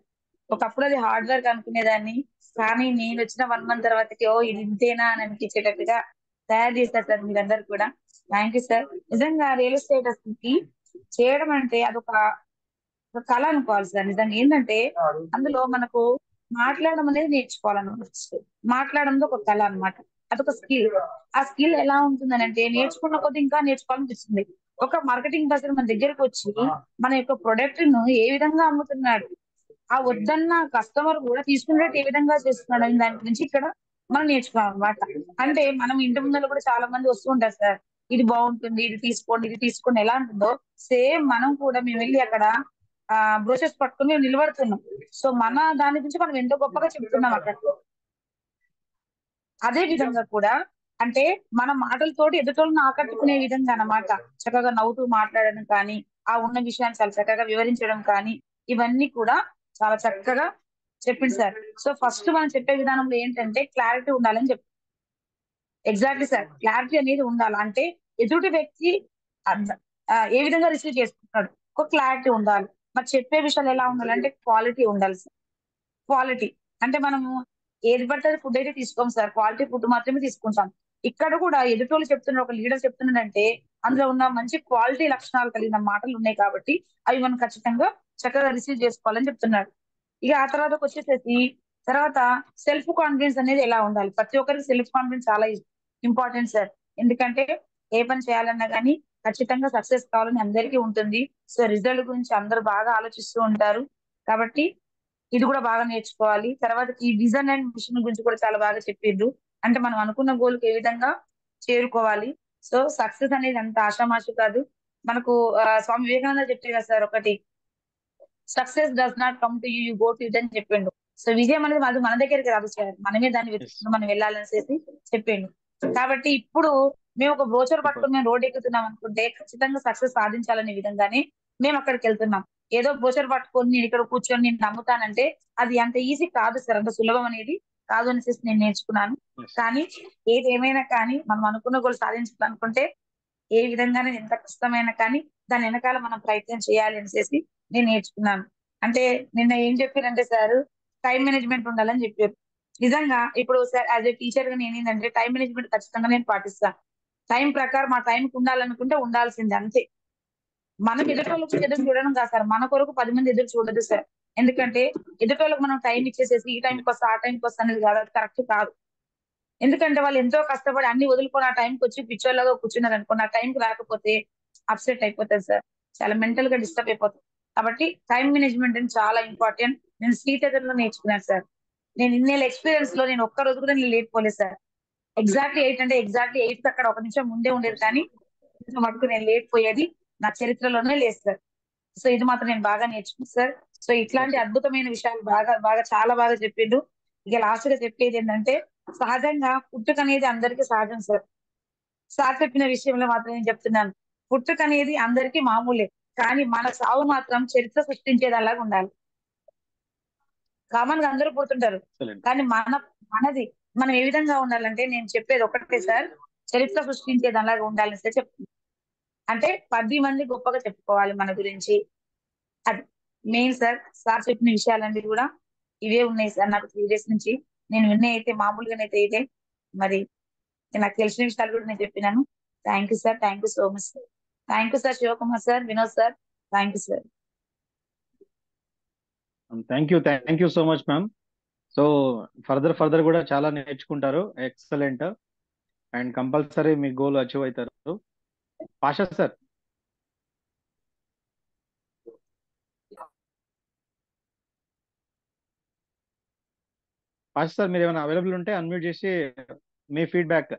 ఒకప్పుడు అది హార్డ్ వర్క్ అనుకునేదాన్ని కానీ నేను వచ్చిన వన్ మంత్ తర్వాతకి ఓ ఇది ఇంతేనా అని అనిపించేటట్టుగా తయారు చేశారు సార్ మీరందరూ కూడా థ్యాంక్ యూ సార్ నిజంగా రియల్ ఎస్టేట్ కి చేయడం అంటే అదొక ఒక కళ అనుకోవాలి సార్ నిజంగా ఏంటంటే అందులో మనకు మాట్లాడడం అనేది నేర్చుకోవాలన్నమాట ఫస్ట్ మాట్లాడడం ఒక కళ అన్నమాట అదొక స్కిల్ ఆ స్కిల్ ఎలా ఉంటుందని అంటే నేర్చుకున్న కొద్ది ఇంకా నేర్చుకోవాలనిపిస్తుంది ఒక మార్కెటింగ్ పర్సన్ మన దగ్గరకు వచ్చి మన యొక్క ప్రొడక్ట్ ను ఏ విధంగా అమ్ముతున్నాడు ఆ వద్దన్న కస్టమర్ కూడా తీసుకునేట్టు ఏ విధంగా చేస్తున్నాడు అనే దాని గురించి ఇక్కడ మనం నేర్చుకోవాలి అనమాట అంటే మనం ఇంటి ముందర కూడా చాలా మంది వస్తూ ఉంటారు సార్ ఇది బాగుంటుంది ఇది తీసుకోండి ఇది తీసుకోండి ఎలా ఉంటుందో సేమ్ మనం కూడా మేము వెళ్ళి అక్కడ ఆ బ్రోచెస్ పట్టుకుని మేము నిలబడుతున్నాం సో మన దాని గురించి మనం ఎంతో గొప్పగా చెప్తున్నాం అక్కడ అదే విధంగా కూడా అంటే మన మాటలతోటి ఎదుటోళ్ళని ఆకట్టుకునే విధంగా అన్నమాట చక్కగా నవ్వుతూ మాట్లాడడం కానీ ఆ ఉన్న విషయాన్ని చాలా చక్కగా వివరించడం కానీ ఇవన్నీ కూడా చాలా చక్కగా చెప్పింది సార్ సో ఫస్ట్ మనం చెప్పే విధానంలో ఏంటంటే క్లారిటీ ఉండాలని చెప్పి ఎగ్జాక్ట్లీ సార్ క్లారిటీ అనేది ఉండాలి అంటే ఎదుటి వ్యక్తి అర్థ- ఆ, ఏ విధంగా రిసీవ్ చేసుకుంటాడు ఒక క్లారిటీ ఉండాలి మరి చెప్పే విషయాలు ఎలా ఉండాలంటే క్వాలిటీ ఉండాలి సార్ క్వాలిటీ అంటే మనము ఏది పడితే అది ఫుడ్ అయితే తీసుకోం సార్ క్వాలిటీ ఫుడ్ మాత్రమే తీసుకుంటాం ఇక్కడ కూడా ఎదుటోళ్ళు చెప్తున్నారు ఒక లీడర్ చెప్తున్నాడంటే అందులో ఉన్న మంచి క్వాలిటీ లక్షణాలు కలిగిన మాటలు ఉన్నాయి కాబట్టి అవి మనం ఖచ్చితంగా చక్కగా రిసీవ్ చేసుకోవాలని చెప్తున్నాడు ఇక ఆ తర్వాత వచ్చేసేసి తర్వాత సెల్ఫ్ కాన్ఫిడెన్స్ అనేది ఎలా ఉండాలి ప్రతి ఒక్కరికి సెల్ఫ్ కాన్ఫిడెన్స్ చాలా ఇంపార్టెంట్ సార్ ఎందుకంటే ఏ పని చేయాలన్నా కానీ ఖచ్చితంగా సక్సెస్ కావాలని అందరికీ ఉంటుంది సో రిజల్ట్ గురించి అందరూ బాగా ఆలోచిస్తూ ఉంటారు కాబట్టి ఇది కూడా బాగా నేర్చుకోవాలి తర్వాత ఈ విజన్ అండ్ మిషన్ గురించి కూడా చాలా బాగా చెప్పిండ్రు అంటే మనం అనుకున్న గోల్కి ఏ విధంగా చేరుకోవాలి సో సక్సెస్ అనేది అంత ఆషామాషి కాదు మనకు ఆ, స్వామి వివేకానంద చెప్పారు కదా సార్ ఒకటి success does not come to you you go to it అని చెప్పిండు సో విజయం అనేది అది మన దగ్గరికి రాదు సార్ మనమే దాన్ని వెతుకుతున్నాం మనం వెళ్ళాలనేసి చెప్పిండు కాబట్టి ఇప్పుడు మేము ఒక బ్రోచర్ పట్టుకుని మేము రోడ్ ఎక్కుతున్నాం అనుకుంటే ఖచ్చితంగా సక్సెస్ సాధించాలనే విధంగానే మేము అక్కడికి వెళ్తున్నాం ఏదో బ్రోచర్ పట్టుకొని నేను ఇక్కడ కూర్చొని నేను నమ్ముతానంటే అది అంత ఈజీ కాదు సార్ అంత సులభం అనేది కాదు అనేసి నేను నేర్చుకున్నాను కానీ ఏది ఏమైనా కానీ మనం అనుకున్న గోల్ సాధించాలనుకుంటే ఏ విధంగానే ఎంత కష్టమైనా కానీ దాని వెనకాల మనం ప్రయత్నం చేయాలి అనేసి నేను నేర్చుకున్నాను అంటే నిన్న ఏం చెప్పారంటే సార్ టైం మేనేజ్మెంట్ ఉండాలని చెప్పారు నిజంగా ఇప్పుడు సార్ యాజ్ ఏ టీచర్ గా నేను ఏంటంటే టైం మేనేజ్మెంట్ ఖచ్చితంగా నేను పాటిస్తాను టైం ప్రకారం మా టైంకి ఉండాలనుకుంటే ఉండాల్సిందే అంతే మనం ఎదుటోళ్ళకు ఎదురు చూడడం కాదు సార్ మన కొరకు పది మంది ఎదురు చూడదు సార్ ఎందుకంటే ఎదుటోళ్ళకి మనం టైం ఇచ్చేసేసి ఈ టైంకి వస్తా ఆ టైంకి వస్తా అనేది కాదు అది కరెక్ట్ కాదు ఎందుకంటే వాళ్ళు ఎంతో కష్టపడి అన్ని వదులుకొని ఆ టైంకి వచ్చి పిచ్చోళ్ళగా కూర్చున్నారు అనుకోండి ఆ టైంకి రాకపోతే అప్సెట్ అయిపోతుంది సార్ చాలా మెంటల్ గా డిస్టర్బ్ అయిపోతుంది కాబట్టి టైం మేనేజ్మెంట్ అని చాలా ఇంపార్టెంట్ నేను సీట్ ఎదురులో నేర్చుకున్నాను సార్ నేను ఇన్నేళ్ళ ఎక్స్పీరియన్స్ లో నేను ఒక్క రోజు కూడా నేను లేట్ పోలేదు సార్ ఎగ్జాక్ట్లీ ఎయిట్ అంటే ఎగ్జాక్ట్లీ ఎయిట్ అక్కడ ఒక నిమిషం ముందే ఉండేది కానీ కొంచెం మటుకు నేను లేట్ పోయేది నా చరిత్రలోనే లేదు సార్ సో ఇది మాత్రం నేను బాగా నేర్చుకున్నాను సార్ సో ఇట్లాంటి అద్భుతమైన విషయాలు బాగా బాగా చాలా బాగా చెప్పిండు ఇక లాస్ట్ గా చెప్పేది ఏంటంటే సహజంగా పుట్టుక అనేది అందరికీ సహజం సార్ సార్ చెప్పిన విషయంలో మాత్రం నేను చెప్తున్నాను పుట్టుక అనేది అందరికీ మామూలే కానీ మన సావు మాత్రం చరిత్ర సృష్టించేదలాగా ఉండాలి కామన్ గా అందరూ పుడుతుంటారు ఎక్సలెంట్ కానీ మన మనది మనం ఏ విధంగా ఉండాలంటే నేను చెప్పేది ఒకటే సార్ చరిత్ర సృష్టించేది అలాగా ఉండాలని సార్ చెప్తున్నాను అంటే పది మంది గొప్పగా చెప్పుకోవాలి మన గురించి అది మెయిన్ సార్ సార్ చెప్పిన విషయాలన్నీ కూడా ఇవే ఉన్నాయి సార్ నాకు త్రీ డేస్ నుంచి నేను విన్న అయితే మామూలుగానైతే అయితే మరి నాకు తెలిసిన విషయాలు కూడా నేను చెప్పినాను thank you sir thank you so much sir thank you sir Sivakumar sir Vinod sir thank you sir thank you thank you so much ma'am so further further కూడా చాలా నేర్చుకుంటారు ఎక్సలెంట్ అండ్ కంపల్సరీ మీ గోల్ అచీవ్ అవుతారు Pasha sir Pasha sir మీరు ఏమైనా available ఉంటే unmute చేసి మీ ఫీడ్బ్యాక్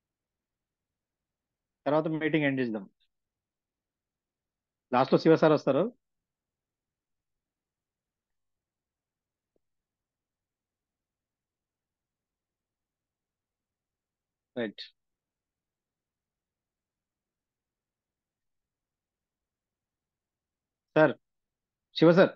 తర్వాత మీటింగ్ ఎండ్ చేద్దాం లాస్ట్ లో శివ సార్ వస్తారు right sir Siva sir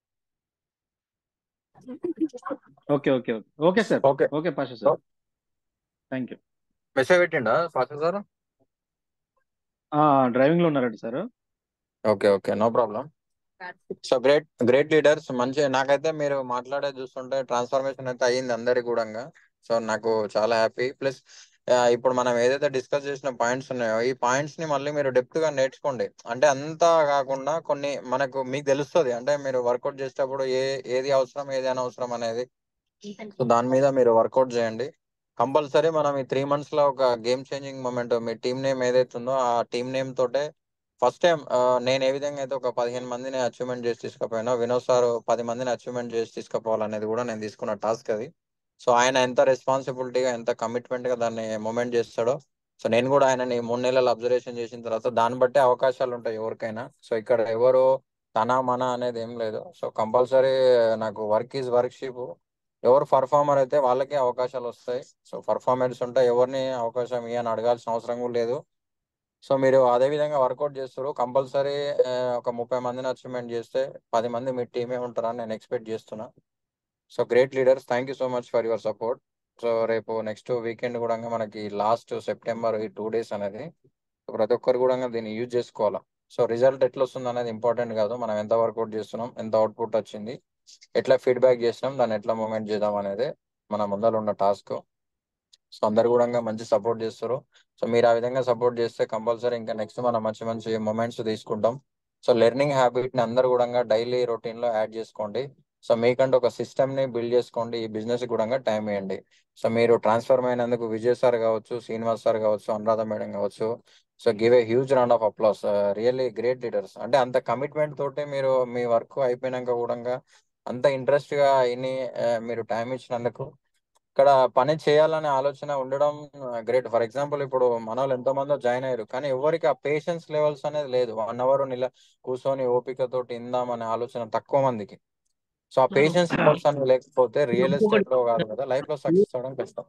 okay okay okay okay sir okay okay Pasha sir thank you message పెట్టిండా పాస్ సార్ డ్రైవింగ్ లో ఉన్నారండి sir okay okay no problem so great great leaders మంచి నాకైతే మీరు మాట్లాడే చూస్తుంటే ట్రాన్స్ఫర్మేషన్ అయితే అయ్యింది అందరికి కూడా సో నాకు చాలా హ్యాపీ ప్లస్ ఇప్పుడు మనం ఏదైతే డిస్కస్ చేసిన పాయింట్స్ ఉన్నాయో ఈ పాయింట్స్ ని మళ్ళీ మీరు డెప్త్ గా నేర్చుకోండి అంటే అంతా కాకుండా కొన్ని మనకు మీకు తెలుస్తుంది అంటే మీరు వర్కౌట్ చేసేటప్పుడు ఏ ఏది అవసరం ఏది అనవసరం అనేది సో దాని మీద మీరు వర్కౌట్ చేయండి కంపల్సరీ మనం ఈ త్రీ మంత్స్ లో ఒక గేమ్ చేంజింగ్ మూమెంట్ మీ టీమ్ నేమ్ ఏదైతే ఉందో ఆ టీమ్ నేమ్ తోటే ఫస్ట్ టైం నేను ఏ విధంగా అయితే ఒక పదిహేను మందిని అచీవ్మెంట్ చేసి తీసుకుపోయినా వినోద్ సార్ పది మందిని అచీవ్మెంట్ చేసి తీసుకుపోవాలనేది కూడా నేను తీసుకున్న టాస్క్ అది సో ఆయన ఎంత రెస్పాన్సిబిలిటీగా ఎంత కమిట్మెంట్ గా దాన్ని మూమెంట్ చేస్తాడో సో నేను కూడా ఆయనని మూడు నెలలు అబ్జర్వేషన్ చేసిన తర్వాత దాన్ని బట్టి అవకాశాలు ఉంటాయి ఎవరికైనా సో ఇక్కడ ఎవరు తన మన అనేది ఏం లేదు సో కంపల్సరీ నాకు వర్క్ ఈజ్ వర్క్ షిప్ ఎవరు పర్ఫార్మర్ అయితే వాళ్ళకే అవకాశాలు వస్తాయి సో పర్ఫార్మెన్స్ ఉంటే ఎవరిని అవకాశం ఇవ్వని అడగాల్సిన అవసరం కూడా లేదు సో మీరు అదే విధంగా వర్కౌట్ చేస్తారు కంపల్సరీ ఒక ముప్పై మందిని అచీవ్మెంట్ చేస్తే పది మంది మీ టీమే ఉంటారని నేను ఎక్స్పెక్ట్ చేస్తున్నా so great leaders thank you so much for your support so రేపు నెక్స్ట్ వీకెండ్ కూడా మనకి లాస్ట్ సెప్టెంబర్ ఈ టూ డేస్ అనేది ప్రతి ఒక్కరు కూడా దీన్ని యూజ్ చేసుకోవాలా సో రిజల్ట్ ఎట్లా వస్తుంది అనేది ఇంపార్టెంట్ కాదు మనం ఎంత వర్కౌట్ చేస్తున్నాం ఎంత అవుట్పుట్ వచ్చింది ఎట్లా ఫీడ్బ్యాక్ చేసినాం దాన్ని ఎట్లా మూమెంట్ చేద్దాం అనేది మన ముందర ఉన్న టాస్క్ సో అందరు కూడా మంచి సపోర్ట్ చేస్తారు సో మీరు ఆ విధంగా సపోర్ట్ చేస్తే కంపల్సరీ ఇంకా నెక్స్ట్ మనం మంచి మంచి మూమెంట్స్ తీసుకుంటాం సో లెర్నింగ్ హ్యాబిట్ ని అందరు కూడా డైలీ రొటీన్ లో యాడ్ చేసుకోండి సో మీకంటే ఒక సిస్టమ్ ని బిల్డ్ చేసుకోండి ఈ బిజినెస్ కూడా టైం ఇవ్వండి సో మీరు ట్రాన్స్ఫర్ అయినందుకు విజయ్ సార్ కావచ్చు శ్రీనివాస్ సార్ కావచ్చు అనురాధ మేడం కావచ్చు so give a huge round of applause really great leaders అంటే అంత కమిట్మెంట్ తోటి మీరు మీ వర్క్ అయిపోయినాక కూడా అంత ఇంట్రెస్ట్ గా ఇన్ని మీరు టైం ఇచ్చినందుకు ఇక్కడ పని చేయాలనే ఆలోచన ఉండడం గ్రేట్ ఫర్ ఎగ్జాంపుల్ ఇప్పుడు మన వాళ్ళు ఎంతో మందో జాయిన్ అయ్యారు కానీ ఎవరికి ఆ పేషెన్స్ లెవెల్స్ అనేది లేదు వన్ అవర్ నిల కూర్చొని ఓపికతోటి ఇందాం అనే ఆలోచన తక్కువ మందికి సో ఆ పేషెన్స్ లెవెల్స్ అనేది లేకపోతే రియల్ ఎస్టేట్ లో కాదు కదా లైఫ్ లో సక్సెస్ అవడం కష్టం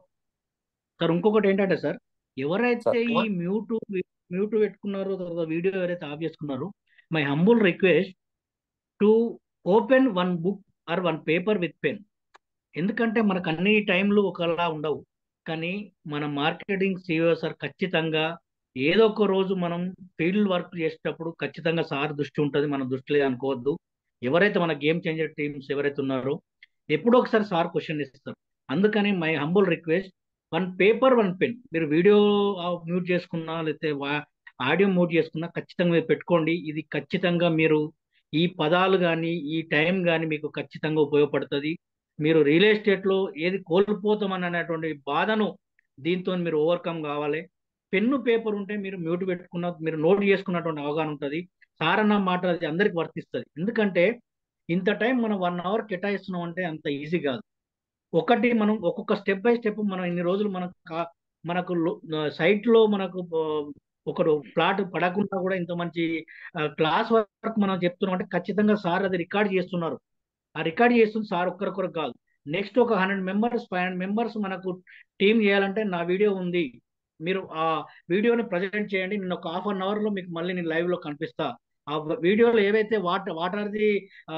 సార్ ఇంకొకటి ఏంటంటే సార్ ఎవరైతే సార్ ఈ మ్యూట్ మ్యూట్ పెట్టుకున్నారో తర్వాత వీడియో ఎవరైతే ఆఫ్ చేసుకున్నారో my humble request to open one book or one paper with pen ఎందుకంటే మనకు అన్ని టైంలు ఒకలా ఉండవు కానీ మన మార్కెటింగ్ సిఇఓ సార్ ఖచ్చితంగా ఏదో ఒక రోజు మనం ఫీల్డ్ వర్క్ చేసేటప్పుడు ఖచ్చితంగా సార్ దృష్టి ఉంటుంది మన దృష్టి లేదు అనుకోవద్దు ఎవరైతే మన గేమ్ చేంజర్ టీమ్స్ ఎవరైతే ఉన్నారో ఎప్పుడో ఒకసారి సార్ క్వశ్చన్ ఇస్తారు అందుకని my humble request one paper one pen మీరు వీడియో మ్యూట్ చేసుకున్నా లేకపోతే ఆడియో మ్యూట్ చేసుకున్నా ఖచ్చితంగా మీరు పెట్టుకోండి ఇది ఖచ్చితంగా మీరు ఈ పదాలు కానీ ఈ టైం కానీ మీకు ఖచ్చితంగా ఉపయోగపడుతుంది మీరు రియల్ ఎస్టేట్లో ఏది కోల్పోతామని అనేటువంటి బాధను దీంతో మీరు ఓవర్కమ్ కావాలి పెన్ను పేపర్ ఉంటే మీరు మ్యూట్ పెట్టుకున్న మీరు నోట్ చేసుకున్నటువంటి అవగాహన ఉంటుంది సారన్న మాట అది అందరికి వర్తిస్తుంది ఎందుకంటే ఇంత టైం మనం వన్ అవర్ కేటాయిస్తున్నాం అంటే అంత ఈజీ కాదు ఒకటి మనం ఒక్కొక్క స్టెప్ బై స్టెప్ మనం ఇన్ని రోజులు మనకు కా- మనకు సైట్ లో మనకు ఆ, ఒకడు ప్లాట్ పడకుండా కూడా ఇంత మంచి క్లాస్ వర్క్ మనం చెప్తున్నాం అంటే ఖచ్చితంగా సార్ అది రికార్డ్ చేస్తున్నారు ఆ రికార్డ్ చేస్తుంది సార్ ఒక్కరికొకరు కాదు నెక్స్ట్ ఒక hundred members five hundred members మనకు టీం చేయాలంటే నా వీడియో ఉంది మీరు ఆ వీడియోని ప్రజెంట్ చేయండి నేను ఒక హాఫ్ అన్ అవర్ లో మీకు మళ్ళీ నేను లైవ్ లో కనిపిస్తా ఆ వీడియోలో ఏవైతే వాట్ వాట్ ఆర్ ది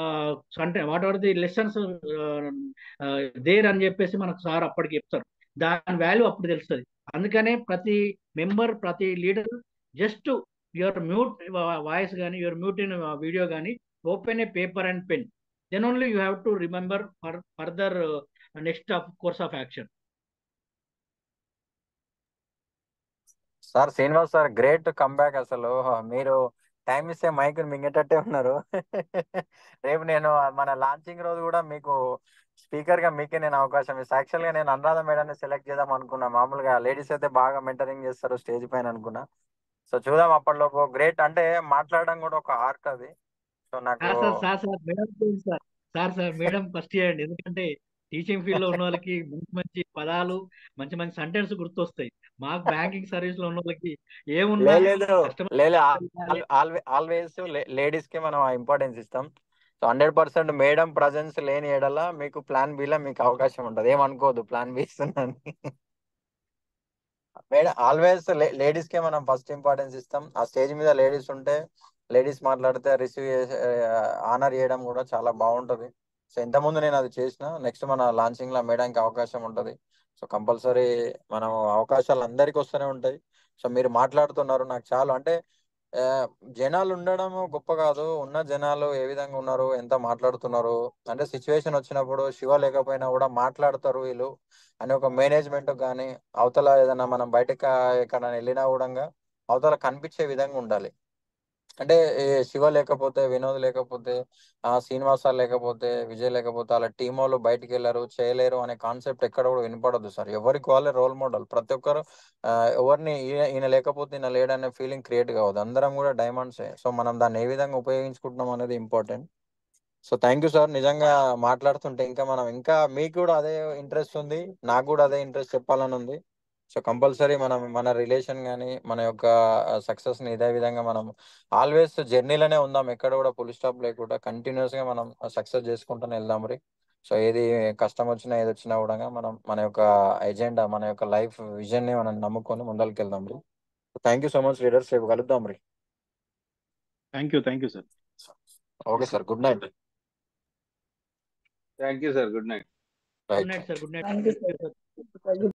అంటే what are the lessons there అని చెప్పేసి మనకు సార్ అప్పటికి చెప్తారు దాని వాల్యూ అప్పుడు తెలుస్తుంది అందుకనే ప్రతి మెంబర్ ప్రతి leader just your mute voice కానీ యువర్ మ్యూట్ ఇన్ వీడియో కానీ open a paper and pen then only you have to remember for further next of course of action sir Srinivas sir great comeback అసలు మీరు time ఇస్తే mic మింగేటట్టే ఉన్నారు రేపు నేను మన launching రోజు కూడా మీకు స్పీకర్ గా మీకే నేను అవకాశం ఇస్తాను యాక్చువల్ గా నేను అనురాధ మేడాన్ని సెలెక్ట్ చేద్దాం అనుకున్నా మామూలుగా లేడీస్ అయితే బాగా మెంటరింగ్ చేస్తారు స్టేజ్ పైన అనుకున్నా సో చూద్దాం అప్పటిలోపు గ్రేట్ అంటే మాట్లాడడం కూడా ఒక ఆర్ట్ అది సో నాకు sir sir sir madam sir sir sir madam first చేయండి ఎందుకంటే టీచింగ్ ఫీల్డ్ లో ఉన్న వాళ్ళకి మంచి మంచి పదాలు మంచి మంచి సెంటెన్స్ గుర్తొస్తాయి మాకు బ్యాంకింగ్ సర్వీస్ లో ఉన్న వాళ్ళకి ఏమున్నా లేదు కస్టమర్ లేదు ఆల్వేస్ లేడీస్ కి మనం ఇంపార్టెన్స్ ఇస్తాం so hundred percent madam presence లేని ఏడల మీకు ప్లాన్ బి లో మీకు అవకాశం ఉంటుంది ఏమనుకోదు ప్లాన్ బి ఇస్తున్నాను మేడం ఆల్వేస్ లేడీస్ కే మనం ఫస్ట్ ఇంపార్టెన్స్ ఇస్తాం ఆ స్టేజ్ మీద లేడీస్ ఉంటే లేడీస్ మాట్లాడితే రిసీవ్ ఆనర్ చేయడం కూడా చాలా బాగుంటది సో ఇంతకుముందు నేను అది చేసిన నెక్స్ట్ మన లాంచింగ్ లో మేడానికి అవకాశం ఉంటది సో కంపల్సరీ మనం అవకాశాలు అందరికి వస్తూనే ఉంటాయి సో మీరు మాట్లాడుతున్నారు నాకు చాలు అంటే ఆ, జనాలు ఉండడం గొప్ప కాదు ఉన్న జనాలు ఏ విధంగా ఉన్నారు ఎంత మాట్లాడుతున్నారు అంటే సిచ్యువేషన్ వచ్చినప్పుడు శివ లేకపోయినా కూడా మాట్లాడతారు వీళ్ళు అని ఒక మేనేజ్మెంట్ కానీ అవతల ఏదైనా మనం బయటకు ఎక్కడ వెళ్ళినా కూడా అవతల కనిపించే విధంగా ఉండాలి అంటే ఏ శివ లేకపోతే వినోద్ లేకపోతే ఆ శ్రీనివాస లేకపోతే విజయ్ లేకపోతే వాళ్ళ టీం వాళ్ళు బయటికి వెళ్ళారు చేయలేరు అనే కాన్సెప్ట్ ఎక్కడ కూడా వినపడదు సార్ ఎవరికి వాళ్ళే రోల్ మోడల్ ప్రతి ఒక్కరు ఆ, ఎవరిని ఈయన ఈయన లేకపోతే ఈయన లేడనే ఫీలింగ్ క్రియేట్ కావద్దు అందరం కూడా డైమండ్సే సో మనం దాన్ని ఏ విధంగా ఉపయోగించుకుంటున్నాం అనేది important so thank you sir నిజంగా మాట్లాడుతుంటే ఇంకా మనం ఇంకా మీకు కూడా అదే ఇంట్రెస్ట్ ఉంది నాకు కూడా అదే ఇంట్రెస్ట్ చెప్పాలని ఉంది సో కంపల్సరీ మనం మన రిలేషన్ కానీ మన యొక్క సక్సెస్ ని ఇదే విధంగా మనం ఆల్వేస్ జర్నీలోనే ఉందాం ఎక్కడ కూడా ఫుల్ స్టాప్ లేకుండా కంటిన్యూస్ గా మనం సక్సెస్ చేసుకుంటూనే వెళ్దాం మరి సో ఏది కష్టం వచ్చినా ఏది వచ్చినా కూడా మనం మన యొక్క ఎజెండా మన యొక్క లైఫ్ విజన్ ని మనం నమ్ముకొని ముందరికి వెళ్దాం మరి thank you so much leaders రేపు కలుద్దాం మరి thank you thank you sir okay sir good night thank you sir good night good right night sir good night thank you sir